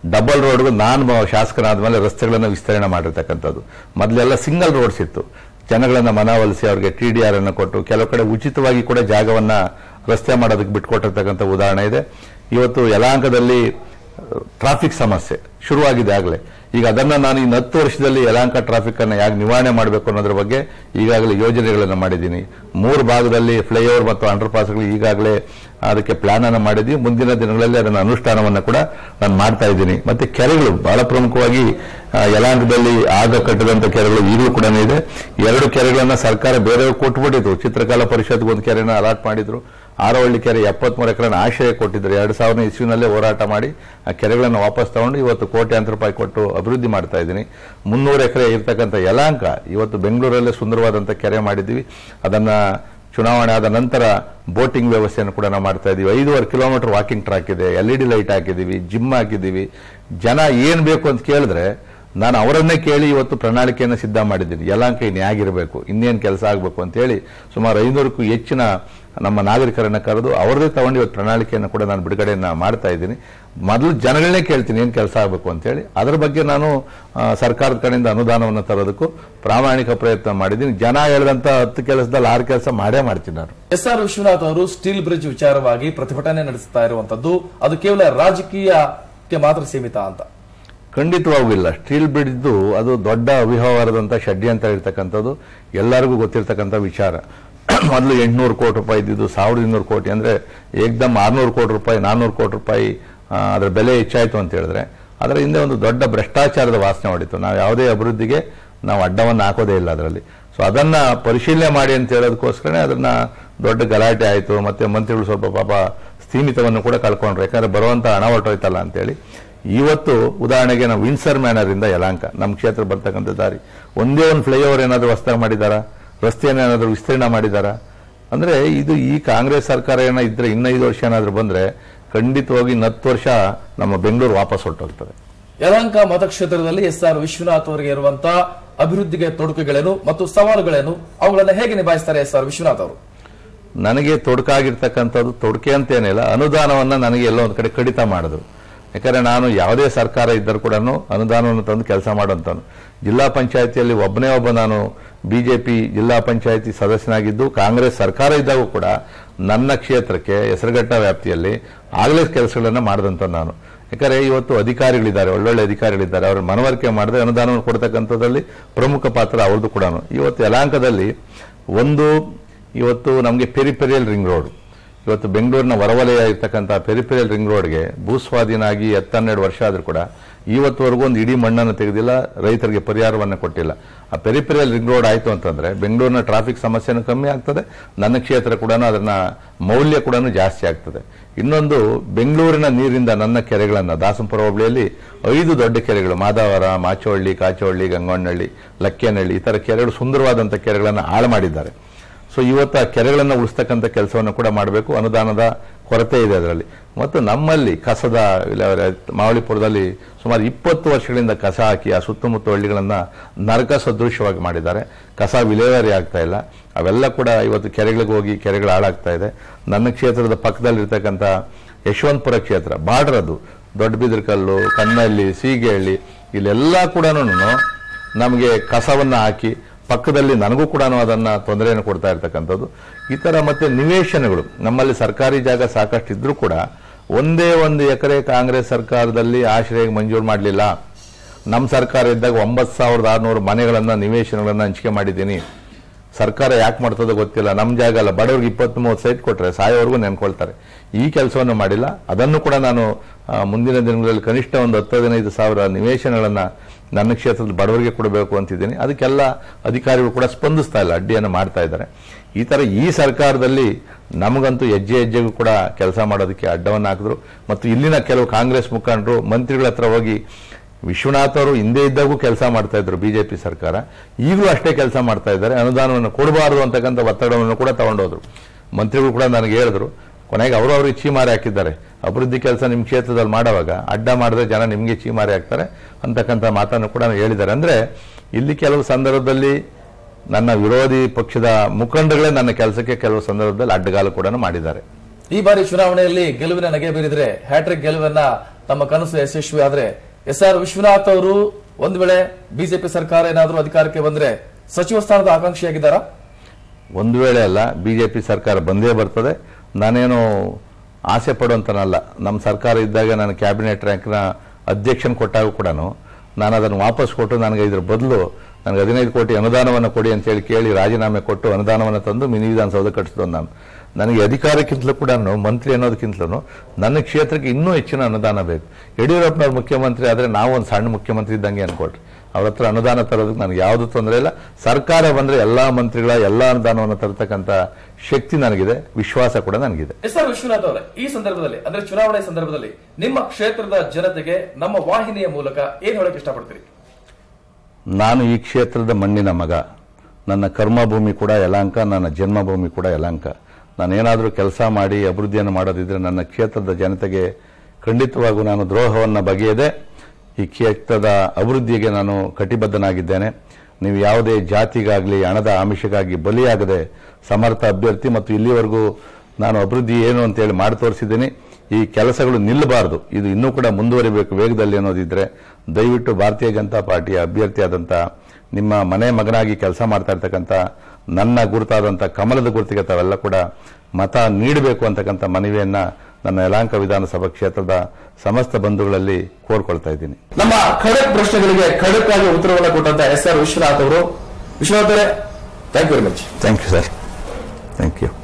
ಡಬಲ್ ರೋಡ್ಗೂ ನಾನು ಶಾಸಕನಾದ್ಮೇಲೆ ರಸ್ತೆಗಳನ್ನು ವಿಸ್ತರಣೆ ಮಾಡಿರ್ತಕ್ಕಂಥದ್ದು ಮೊದಲೆಲ್ಲ ಸಿಂಗಲ್ ರೋಡ್ಸ್ ಇತ್ತು ಜನಗಳನ್ನ ಮನವೊಲಿಸಿ ಅವರಿಗೆ ಟಿ ಡಿ ಆರ್ ಅನ್ನು ಕೊಟ್ಟು ಕೆಲವು ಕಡೆ ಉಚಿತವಾಗಿ ಕೂಡ ಜಾಗವನ್ನ ರಸ್ತೆ ಮಾಡೋದಕ್ಕೆ ಬಿಟ್ಕೊಟ್ಟಿರ್ತಕ್ಕಂಥ ಉದಾಹರಣೆ ಇದೆ ಇವತ್ತು ಯಲಾಂಕದಲ್ಲಿ ಟ್ರಾಫಿಕ್ ಸಮಸ್ಯೆ ಶುರುವಾಗಿದೆ ಆಗಲೇ ಈಗ ಅದನ್ನ ನಾನು ಇನ್ನು ಹತ್ತು ವರ್ಷದಲ್ಲಿ ಯಲಾಂಕ ಟ್ರಾಫಿಕ್ ಅನ್ನು ಯಾಕೆ ನಿವಾರಣೆ ಮಾಡಬೇಕು ಅನ್ನೋದ್ರ ಬಗ್ಗೆ ಈಗಾಗಲೇ ಯೋಜನೆಗಳನ್ನು ಮಾಡಿದ್ದೀನಿ ಮೂರು ಭಾಗದಲ್ಲಿ ಫ್ಲೈಓವರ್ ಮತ್ತು ಅಂಡರ್ ಪಾಸ್ಗಳು ಈಗಾಗಲೇ ಅದಕ್ಕೆ ಪ್ಲಾನ್ ಅನ್ನು ಮಾಡಿದ್ವಿ ಮುಂದಿನ ದಿನಗಳಲ್ಲಿ ಅದನ್ನ ಅನುಷ್ಠಾನವನ್ನು ಕೂಡ ನಾನು ಮಾಡ್ತಾ ಇದ್ದೀನಿ ಮತ್ತೆ ಕೆರೆಗಳು ಬಹಳ ಪ್ರಮುಖವಾಗಿ ಆ, ಯಲಾಂಕದಲ್ಲಿ ಆಗ ಕಟ್ಟಿದಂತ ಕೆರೆಗಳು ಈಗಲೂ ಕೂಡ ಇದೆ ಎರಡು ಕೆರೆಗಳನ್ನ ಸರ್ಕಾರ ಬೇರೆಯವ್ರು ಕೊಟ್ಬಿಟ್ಟಿದ್ರು ಚಿತ್ರಕಲಾ ಪರಿಷತ್ಗೆ ಒಂದು ಕೆರೆನ ಅಲಾಟ್ ಮಾಡಿದ್ರು ಆರವಳ್ಳಿ ಕೆರೆ ಎಪ್ಪತ್ಮೂರು ಎಕರೆನ ಆಶ್ರಯ ಕೊಟ್ಟಿದ್ರು ಎರಡು ಸಾವಿರದ ಇಸ್ವಿನಲ್ಲೇ ಹೋರಾಟ ಮಾಡಿ ಆ ಕೆರೆಗಳನ್ನು ವಾಪಸ್ ತಗೊಂಡು ಇವತ್ತು ಕೋಟ್ಯಾಂತರ ರೂಪಾಯಿ ಕೊಟ್ಟು ಅಭಿವೃದ್ಧಿ ಮಾಡ್ತಾ ಇದ್ದೀನಿ ಮುನ್ನೂರು ಎಕರೆ ಇರ್ತಕ್ಕಂಥ ಯಲಾಂಕ ಇವತ್ತು ಬೆಂಗಳೂರಲ್ಲೇ ಸುಂದರವಾದಂಥ ಕೆರೆ ಮಾಡಿದ್ದೀವಿ ಅದನ್ನ ಚುನಾವಣೆ ಆದ ನಂತರ ಬೋಟಿಂಗ್ ವ್ಯವಸ್ಥೆಯನ್ನು ಕೂಡ ನಾವು ಮಾಡ್ತಾ ಇದ್ದೀವಿ ಐದೂವರೆ ಕಿಲೋಮೀಟರ್ ವಾಕಿಂಗ್ ಟ್ರ್ಯಾಕ್ ಇದೆ ಎಲ್ ಇ ಡಿ ಲೈಟ್ ಹಾಕಿದ್ದೀವಿ ಜಿಮ್ ಹಾಕಿದ್ದೀವಿ ಜನ ಏನ್ ಬೇಕು ಅಂತ ಕೇಳಿದ್ರೆ ನಾನು ಅವರನ್ನೇ ಕೇಳಿ ಇವತ್ತು ಪ್ರಣಾಳಿಕೆಯನ್ನು ಸಿದ್ಧ ಮಾಡಿದ್ದೀನಿ ಯಲಾಂಕ ಇನ್ನು ಹೇಗಿರಬೇಕು ಇನ್ನೇನು ಕೆಲಸ ಆಗಬೇಕು ಅಂತ ಹೇಳಿ ಸುಮಾರು ಐನೂರಕ್ಕೂ ಹೆಚ್ಚಿನ ನಮ್ಮ ನಾಗರಿಕರನ್ನ ಕರೆದು ಅವರದೇ ತಗೊಂಡು ಇವತ್ತು ಪ್ರಣಾಳಿಕೆಯನ್ನು ಕೂಡ ನಾನು ಬಿಡುಗಡೆಯನ್ನ ಮಾಡ್ತಾ ಇದ್ದೀನಿ ಮೊದಲು ಜನಗಳನ್ನೇ ಕೇಳ್ತೀನಿ ಏನು ಕೆಲಸ ಆಗಬೇಕು ಅಂತ ಹೇಳಿ ಅದರ ಬಗ್ಗೆ ನಾನು ಆ, ಸರ್ಕಾರದ ಕಡೆಯಿಂದ ಅನುದಾನವನ್ನು ತರೋದಕ್ಕೂ ಪ್ರಾಮಾಣಿಕ ಪ್ರಯತ್ನ ಮಾಡಿದ್ದೀನಿ ಜನ ಹೇಳಿದಂತ ಹತ್ತು ಕೆಲಸದಲ್ಲಿ ಆರು ಕೆಲಸ ಮಾಡೇ ಮಾಡ್ತೀನಿ ನಾನು ಎಸ್ ಆರ್ ವಿಶ್ವನಾಥ್ ಅವರು ಸ್ಟೀಲ್ ಬ್ರಿಡ್ಜ್ ವಿಚಾರವಾಗಿ ಪ್ರತಿಭಟನೆ ನಡೆಸ್ತಾ ಇರುವಂತದ್ದು ಅದು ಕೇವಲ ರಾಜಕೀಯಕ್ಕೆ ಮಾತ್ರ ಸೀಮಿತ ಅಂತ ಖಂಡಿತವಾಗೂ ಇಲ್ಲ ಸ್ಟೀಲ್ ಬ್ರಿಡ್ಜ್ದು ಅದು ದೊಡ್ಡ ಅವ್ಯವಹಾರದಂತ ಷಡ್ಯಂತ್ರ ಇರ್ತಕ್ಕಂಥದ್ದು ಎಲ್ಲರಿಗೂ ಗೊತ್ತಿರ್ತಕ್ಕಂಥ ವಿಚಾರ ಮೊದಲು ಎಂಟುನೂರು ಕೋಟಿ ರೂಪಾಯಿ ಇದ್ದಿದ್ದು ಸಾವಿರದ ಇನ್ನೂರು ಕೋಟಿ ಅಂದ್ರೆ ಏಕ್ದಮ್ ಆರ್ನೂರು ಕೋಟಿ ರೂಪಾಯಿ ನಾನ್ನೂರು ಕೋಟಿ ರೂಪಾಯಿ ಆ, ಅದರ ಬೆಲೆ ಹೆಚ್ಚಾಯಿತು ಅಂತ ಹೇಳಿದ್ರೆ ಅದರ ಹಿಂದೆ ಒಂದು ದೊಡ್ಡ ಭ್ರಷ್ಟಾಚಾರದ ವಾಸನೆ ಹೊಡಿತು ನಾವು ಯಾವುದೇ ಅಭಿವೃದ್ಧಿಗೆ ನಾವು ಅಡ್ಡವನ್ನು ಹಾಕೋದೇ ಇಲ್ಲ ಅದರಲ್ಲಿ ಸೊ ಅದನ್ನ ಪರಿಶೀಲನೆ ಮಾಡಿ ಅಂತ ಹೇಳೋದಕ್ಕೋಸ್ಕರನೇ ಅದನ್ನ ದೊಡ್ಡ ಗಲಾಟೆ ಆಯಿತು ಮತ್ತೆ ಮಂತ್ರಿಗಳು ಸ್ವಲ್ಪ ಪಾಪ ಸ್ಥೀಮಿತವನ್ನು ಕೂಡ ಕಳ್ಕೊಂಡ್ರು ಯಾಕಂದ್ರೆ ಬರುವಂತ ಹಣ ಹೊರಟೋಯ್ತಲ್ಲ ಅಂತೇಳಿ ಇವತ್ತು ಉದಾಹರಣೆಗೆ ನಾವು ವಿನ್ಸರ್ ಮ್ಯಾನರ್ ಇಂದ ಯಲಾಂಕ ನಮ್ಮ ಕ್ಷೇತ್ರ ಬರ್ತಕ್ಕಂಥ ದಾರಿ ಒಂದೇ ಒಂದು ಫ್ಲೈಓವರ್ ಏನಾದರೂ ಹೊಸದಾಗಿ ಮಾಡಿದಾರಾ ರಸ್ತೆಯನ್ನು ಏನಾದರೂ ವಿಸ್ತರಣೆ ಮಾಡಿದಾರಾ ಅಂದ್ರೆ ಇದು ಈ ಕಾಂಗ್ರೆಸ್ ಸರ್ಕಾರ ಏನೋ ಇದ್ರೆ ಇನ್ನೈದು ವರ್ಷ ಏನಾದರೂ ಬಂದ್ರೆ ಖಂಡಿತವಾಗಿ ಇನ್ನು ಹತ್ತು ವರ್ಷ ನಮ್ಮ ಬೆಂಗಳೂರು ವಾಪಸ್ ಹೊರಟೋಗ್ತದೆ ಯಲಹಂಕ ಮತಕ್ಷೇತ್ರದಲ್ಲಿ ಎಸ್ ಆರ್ ವಿಶ್ವನಾಥ್ ಅವರಿಗೆ ಇರುವಂತಹ ಅಭಿವೃದ್ಧಿಗೆ ತೊಡಕುಗಳೇನು ಮತ್ತು ಸವಾಲುಗಳೇನು ಅವುಗಳನ್ನು ಹೇಗೆ ನಿಭಾಯಿಸ್ತಾರೆ ಎಸ್ ಆರ್ ವಿಶ್ವನಾಥ್ ಅವರು ನನಗೆ ತೊಡಕಾಗಿರ್ತಕ್ಕಂಥದ್ದು ತೊಡಕೆ ಅಂತೇನಿಲ್ಲ ಅನುದಾನವನ್ನ ನನಗೆ ಎಲ್ಲೋ ಒಂದು ಕಡೆ ಕಡಿತ ಮಾಡಿದ್ರು ಯಾಕಂದ್ರೆ ನಾನು ಯಾವುದೇ ಸರ್ಕಾರ ಇದ್ದರೂ ಕೂಡ ಅನುದಾನವನ್ನು ತಂದು ಕೆಲಸ ಮಾಡುವಂತನು ಜಿಲ್ಲಾ ಪಂಚಾಯತಿಯಲ್ಲಿ ಒಬ್ಬನೇ ಒಬ್ಬ ನಾನು ಬಿಜೆಪಿ ಜಿಲ್ಲಾ ಪಂಚಾಯತಿ ಸದಸ್ಯನಾಗಿದ್ದು ಕಾಂಗ್ರೆಸ್ ಸರ್ಕಾರ ಇದ್ದಾಗೂ ಕೂಡ ನನ್ನ ಕ್ಷೇತ್ರಕ್ಕೆ ಹೆಸರುಘಟ್ಟ ವ್ಯಾಪ್ತಿಯಲ್ಲಿ ಆಗಲೇ ಕೆಲಸಗಳನ್ನು ಮಾಡಿದಂತ ನಾನು ಯಾಕಂದ್ರೆ ಇವತ್ತು ಅಧಿಕಾರಿಗಳಿದ್ದಾರೆ ಒಳ್ಳೊಳ್ಳೆ ಅಧಿಕಾರಿಗಳಿದ್ದಾರೆ ಅವ್ರ ಮನವರಿಕೆ ಮಾಡಿದ್ರೆ ಅನುದಾನವನ್ನು ಕೊಡ್ತಕ್ಕಂಥದ್ರಲ್ಲಿ ಪ್ರಮುಖ ಪಾತ್ರ ಅವ್ರದ್ದು ಕೂಡ ಇವತ್ತು ಯಲಾಂಕದಲ್ಲಿ ಒಂದು ಇವತ್ತು ನಮಗೆ ಪೆರಿಪೆರಿಯಲ್ ರಿಂಗ್ ರೋಡ್ ಇವತ್ತು ಬೆಂಗಳೂರಿನ ಹೊರವಲಯ ಇರ್ತಕ್ಕಂಥ ಪೆರಿಪೆರಿಯಲ್ ರಿಂಗ್ ರೋಡ್ಗೆ ಭೂಸ್ವಾಧೀನ ಆಗಿ ಹತ್ತೆರಡು ವರ್ಷ ಆದ್ರೂ ಕೂಡ ಇವತ್ತುವರೆಗೂ ಒಂದು ಇಡೀ ಮಣ್ಣನ್ನು ತೆಗೆದಿಲ್ಲ ರೈತರಿಗೆ ಪರಿಹಾರವನ್ನು ಕೊಟ್ಟಿಲ್ಲ ಆ ಪೆರಿಪೆರಿಯಲ್ ರಿಂಗ್ ರೋಡ್ ಆಯಿತು ಅಂತಂದ್ರೆ ಬೆಂಗಳೂರಿನ ಟ್ರಾಫಿಕ್ ಸಮಸ್ಯೆನೂ ಕಮ್ಮಿ ಆಗ್ತದೆ ನನ್ನ ಕ್ಷೇತ್ರ ಕೂಡ ಅದನ್ನ ಮೌಲ್ಯ ಕೂಡ ಜಾಸ್ತಿ ಆಗ್ತದೆ ಇನ್ನೊಂದು ಬೆಂಗಳೂರಿನ ನೀರಿಂದ ನನ್ನ ಕೆರೆಗಳನ್ನು ದಾಸಂಪುರ ಹೋಬಳಿಯಲ್ಲಿ ಐದು ದೊಡ್ಡ ಕೆರೆಗಳು ಮಾದಾವರ ಮಾಚೋಹಳ್ಳಿ ಕಾಚೋಹಳ್ಳಿ ಗಂಗೊಂಡಹಳ್ಳಿ ಲಕ್ಕೇನಹಳ್ಳಿ ಈ ತರ ಕೆರೆಗಳು ಸುಂದರವಾದಂಥ ಕೆರೆಗಳನ್ನು ಹಾಳು ಮಾಡಿದ್ದಾರೆ ಸೊ ಇವತ್ತು ಆ ಕೆರೆಗಳನ್ನು ಉಳಿಸ್ತಕ್ಕಂಥ ಕೆಲಸವನ್ನು ಕೂಡ ಮಾಡಬೇಕು ಅನುದಾನದ ಕೊರತೆ ಇದೆ ಅದರಲ್ಲಿ ಮತ್ತು ನಮ್ಮಲ್ಲಿ ಕಸದ ವಿಲೇವಾರಿ ಮಾವಳಿಪುರದಲ್ಲಿ ಸುಮಾರು ಇಪ್ಪತ್ತು ವರ್ಷಗಳಿಂದ ಕಸ ಹಾಕಿ ಆ ಸುತ್ತಮುತ್ತ ಹಳ್ಳಿಗಳನ್ನ ನರಕ ಸದೃಶವಾಗಿ ಮಾಡಿದ್ದಾರೆ ಕಸ ವಿಲೇವಾರಿ ಆಗ್ತಾ ಇಲ್ಲ ಅವೆಲ್ಲ ಕೂಡ ಇವತ್ತು ಕೆರೆಗಳಿಗೆ ಹೋಗಿ ಕೆರೆಗಳು ಹಾಳಾಗ್ತಾ ಇದೆ ನನ್ನ ಕ್ಷೇತ್ರದ ಪಕ್ಕದಲ್ಲಿರ್ತಕ್ಕಂಥ ಯಶವಂತಪುರ ಕ್ಷೇತ್ರ ಬಾರ್ಡರ್ ಅದು ದೊಡ್ಡಬಿದ್ರಕಲ್ಲು ಕನ್ನಳ್ಳಿ ಸೀಗೆಹಳ್ಳಿ ಇಲ್ಲೆಲ್ಲ ಕೂಡ ನಮಗೆ ಕಸವನ್ನ ಹಾಕಿ ಪಕ್ಕದಲ್ಲಿ ನನಗೂ ಕೂಡ ಅದನ್ನ ತೊಂದರೆಯನ್ನು ಕೊಡ್ತಾ ಇರ್ತಕ್ಕಂಥದ್ದು ಈ ತರ ಮತ್ತೆ ನಿವೇಶನಗಳು ನಮ್ಮಲ್ಲಿ ಸರ್ಕಾರಿ ಜಾಗ ಸಾಕಷ್ಟು ಇದ್ರೂ ಕೂಡ ಒಂದೇ ಒಂದು ಎಕರೆ ಕಾಂಗ್ರೆಸ್ ಸರ್ಕಾರದಲ್ಲಿ ಆಶ್ರಯಕ್ಕೆ ಮಂಜೂರು ಮಾಡಲಿಲ್ಲ ನಮ್ಮ ಸರ್ಕಾರ ಇದ್ದಾಗ ಒಂಬತ್ತು ಸಾವಿರದ ಆರುನೂರು ಮನೆಗಳನ್ನ ನಿವೇಶನಗಳನ್ನ ಹಂಚಿಕೆ ಮಾಡಿದ್ದೀನಿ ಸರ್ಕಾರ ಯಾಕೆ ಮಾಡ್ತದೋ ಗೊತ್ತಿಲ್ಲ ನಮ್ಮ ಜಾಗ ಅಲ್ಲ ಬಡವ್ರಿಗೆ ಇಪ್ಪತ್ತ್ ಮೂವತ್ತು ಸೈಟ್ ಕೊಟ್ರೆ ಸಾಯೋವರೆಗೂ ನೆನ್ಕೊಳ್ತಾರೆ ಈ ಕೆಲಸವನ್ನು ಮಾಡಿಲ್ಲ ಅದನ್ನು ಕೂಡ ನಾನು ಆ, ಮುಂದಿನ ದಿನಗಳಲ್ಲಿ ಕನಿಷ್ಠ ಒಂದು ಹತ್ತು ಹದಿನೈದು ಸಾವಿರ ನಿವೇಶನಗಳನ್ನ ನನ್ನ ಕ್ಷೇತ್ರದ ಬಡವರಿಗೆ ಕೊಡಬೇಕು ಅಂತಿದ್ದೀನಿ ಅದಕ್ಕೆಲ್ಲ ಅಧಿಕಾರಿಗಳು ಕೂಡ ಸ್ಪಂದಿಸ್ತಾ ಇಲ್ಲ ಅಡ್ಡಿಯನ್ನು ಮಾಡ್ತಾ ಇದ್ದಾರೆ ಈ ತರ ಈ ಸರ್ಕಾರದಲ್ಲಿ ನಮಗಂತೂ ಹೆಜ್ಜೆ ಹೆಜ್ಜೆಗೂ ಕೂಡ ಕೆಲಸ ಮಾಡೋದಕ್ಕೆ ಅಡ್ಡವನ್ನು ಹಾಕಿದ್ರು ಮತ್ತು ಇಲ್ಲಿನ ಕೆಲವು ಕಾಂಗ್ರೆಸ್ ಮುಖಂಡರು ಮಂತ್ರಿಗಳ ಹತ್ರ ಹೋಗಿ ವಿಶ್ವನಾಥ್ ಅವರು ಹಿಂದೆ ಇದ್ದಾಗೂ ಕೆಲಸ ಮಾಡ್ತಾ ಇದ್ರು ಬಿಜೆಪಿ ಸರ್ಕಾರ ಈಗಲೂ ಅಷ್ಟೇ ಕೆಲಸ ಮಾಡ್ತಾ ಇದ್ದಾರೆ ಅನುದಾನವನ್ನು ಕೊಡಬಾರದು ಅಂತಕ್ಕಂಥ ಒತ್ತಡವನ್ನು ಕೂಡ ತಗೊಂಡೋದ್ರು ಮಂತ್ರಿಗಳು ಕೂಡ ನನಗೆ ಹೇಳಿದ್ರು ಕೊನೆಗೆ ಅವರು ಅವ್ರಿಗೆ ಚೀಮಾರಿ ಹಾಕಿದ್ದಾರೆ ಅಭಿವೃದ್ಧಿ ಕೆಲಸ ನಿಮ್ಮ ಕ್ಷೇತ್ರದಲ್ಲಿ ಮಾಡುವಾಗ ಅಡ್ಡ ಮಾಡಿದ್ರೆ ಜನ ನಿಮಗೆ ಚೀಮಾರಿ ಹಾಕ್ತಾರೆ ಅಂತಕ್ಕಂಥ ಮಾತನ್ನು ಕೂಡ ಹೇಳಿದ್ದಾರೆ ಅಂದ್ರೆ ಇಲ್ಲಿ ಕೆಲವು ಸಂದರ್ಭದಲ್ಲಿ ನನ್ನ ವಿರೋಧಿ ಪಕ್ಷದ ಮುಖಂಡಗಳೇ ನನ್ನ ಕೆಲಸಕ್ಕೆ ಕೆಲವು ಸಂದರ್ಭದಲ್ಲಿ ಅಡ್ಡಗಾಲು ಕೂಡ ಮಾಡಿದ್ದಾರೆ ಈ ಬಾರಿ ಚುನಾವಣೆಯಲ್ಲಿ ಗೆಲುವಿನ ನಗೆ ಬೀರಿದ್ರೆ ಹ್ಯಾಟ್ರಿಕ್ ಗೆಲುವನ್ನ ತಮ್ಮ ಕನಸು ಯಶಸ್ವಿ ಆದ್ರೆ ಎಸ್ ಆರ್ ವಿಶ್ವನಾಥ್ ಅವರು ಒಂದು ವೇಳೆ ಬಿಜೆಪಿ ಸರ್ಕಾರ ಏನಾದರೂ ಅಧಿಕಾರಕ್ಕೆ ಬಂದ್ರೆ ಸಚಿವ ಸ್ಥಾನದ ಆಕಾಂಕ್ಷಿಯಾಗಿದ್ದಾರಾ ಒಂದು ವೇಳೆ ಅಲ್ಲ ಬಿಜೆಪಿ ಸರ್ಕಾರ ಬಂದೇ ಬರ್ತದೆ ನಾನೇನು ಆಸೆ ಪಡುವಂತನಲ್ಲ ನಮ್ಮ ಸರ್ಕಾರ ಇದ್ದಾಗ ನಾನು ಕ್ಯಾಬಿನೆಟ್ ರ್ಯಾಂಕ್ನ ಅಧ್ಯಕ್ಷನ್ ಕೊಟ್ಟಾಗ ಕೂಡ ನಾನು ಅದನ್ನು ವಾಪಸ್ ಕೊಟ್ಟು ನನಗೆ ಇದ್ರ ಬದಲು ನನಗೆ ಹದಿನೈದು ಕೋಟಿ ಅನುದಾನವನ್ನು ಕೊಡಿ ಅಂತೇಳಿ ಕೇಳಿ ರಾಜೀನಾಮೆ ಕೊಟ್ಟು ಅನುದಾನವನ್ನು ತಂದು ಮಿನಿ ವಿಧಾನಸೌಧ ಕಟ್ಟಿಸಿದವನು ನಾನು ನನಗೆ ಅಧಿಕಾರಕ್ಕಿಂತಲೂ ಕೂಡ ಮಂತ್ರಿ ಅನ್ನೋದಕ್ಕಿಂತಲೂ ನನ್ನ ಕ್ಷೇತ್ರಕ್ಕೆ ಇನ್ನೂ ಹೆಚ್ಚಿನ ಅನುದಾನ ಬೇಕು ಯಡಿಯೂರಪ್ಪನವ್ರು ಮುಖ್ಯಮಂತ್ರಿ ಆದರೆ ನಾವು ಒಂದು ಸಣ್ಣ ಮುಖ್ಯಮಂತ್ರಿ ಇದ್ದಂಗೆ ಅನ್ಕೊಳ್ರಿ ಅವ್ರ ಹತ್ರ ಅನುದಾನ ತರೋದಕ್ಕೆ ನನಗೆ ಯಾವುದು ತೊಂದರೆ ಇಲ್ಲ ಸರ್ಕಾರ ಬಂದರೆ ಎಲ್ಲಾ ಮಂತ್ರಿಗಳ ಎಲ್ಲಾ ಅನುದಾನವನ್ನು ತರತಕ್ಕಂಥ ಶಕ್ತಿ ನನಗಿದೆ ವಿಶ್ವಾಸ ಕೂಡ ನನಗಿದೆ ಎಸ್ ಆರ್ ವಿಶ್ವನಾಥ್ ಅವರೇ ಈ ಸಂದರ್ಭದಲ್ಲಿ ಅಂದ್ರೆ ಚುನಾವಣೆ ಸಂದರ್ಭದಲ್ಲಿ ನಿಮ್ಮ ಕ್ಷೇತ್ರದ ಜನತೆಗೆ ನಮ್ಮ ವಾಹಿನಿಯ ಮೂಲಕ ಏನ್ ಹೇಳಕ್ ಇಷ್ಟಪಡ್ತೀರಿ ನಾನು ಈ ಕ್ಷೇತ್ರದ ಮಣ್ಣಿನ ಮಗ ನನ್ನ ಕರ್ಮಭೂಮಿ ಕೂಡ ಯಲಾಂಕ ನನ್ನ ಜನ್ಮಭೂಮಿ ಕೂಡ ಯಲಾಂಕ ನಾನೇನಾದರೂ ಕೆಲಸ ಮಾಡಿ ಅಭಿವೃದ್ಧಿಯನ್ನು ಮಾಡೋದಿದ್ರೆ ನನ್ನ ಕ್ಷೇತ್ರದ ಜನತೆಗೆ ಖಂಡಿತವಾಗೂ ನಾನು ದ್ರೋಹವನ್ನು ಬಗೆಯದೆ ಈ ಕ್ಷೇತ್ರದ ಅಭಿವೃದ್ಧಿಗೆ ನಾನು ಕಟಿಬದ್ಧನಾಗಿದ್ದೇನೆ ನೀವು ಯಾವುದೇ ಜಾತಿಗಾಗಲಿ ಹಣದ ಆಮಿಷಕ್ಕಾಗಿ ಬಲಿಯಾಗದೆ ಸಮರ್ಥ ಅಭ್ಯರ್ಥಿ ಮತ್ತು ಇಲ್ಲಿವರೆಗೂ ನಾನು ಅಭಿವೃದ್ಧಿ ಏನು ಅಂತೇಳಿ ಮಾಡಿ ತೋರಿಸಿದ್ದೀನಿ ಈ ಕೆಲಸಗಳು ನಿಲ್ಲಬಾರದು ಇದು ಇನ್ನೂ ಕೂಡ ಮುಂದುವರಿಬೇಕು ವೇಗದಲ್ಲಿ ಅನ್ನೋದಿದ್ರೆ ದಯವಿಟ್ಟು ಭಾರತೀಯ ಜನತಾ ಪಾರ್ಟಿಯ ಅಭ್ಯರ್ಥಿಯಾದಂಥ ನಿಮ್ಮ ಮನೆ ಮಗನಾಗಿ ಕೆಲಸ ಮಾಡ್ತಾ ಇರ್ತಕ್ಕಂಥ ನನ್ನ ಗುರುತಾದಂಥ ಕಮಲದ ಗುರುತಿಗೆ ತಾವೆಲ್ಲ ಕೂಡ ಮತ ನೀಡಬೇಕು ಅಂತಕ್ಕಂಥ ಮನವಿಯನ್ನ ನನ್ನ ಯಲಾಂಕ ವಿಧಾನಸಭಾ ಕ್ಷೇತ್ರದ ಸಮಸ್ತ ಬಂಧುಗಳಲ್ಲಿ ಕೋರ್ಕೊಳ್ತಾ ಇದ್ದೀನಿ ನಮ್ಮ ಖಡಕ್ ಪ್ರಶ್ನೆಗಳಿಗೆ ಖಡಕ್ ಆಗಿ ಉತ್ತರವನ್ನು ಕೊಟ್ಟಂತ ಎಸ್ ಆರ್ ವಿಶ್ವನಾಥ್ ಅವರು ವಿಶ್ವನಾಥ್ ಅವರೇ thank you very much thank you sir thank you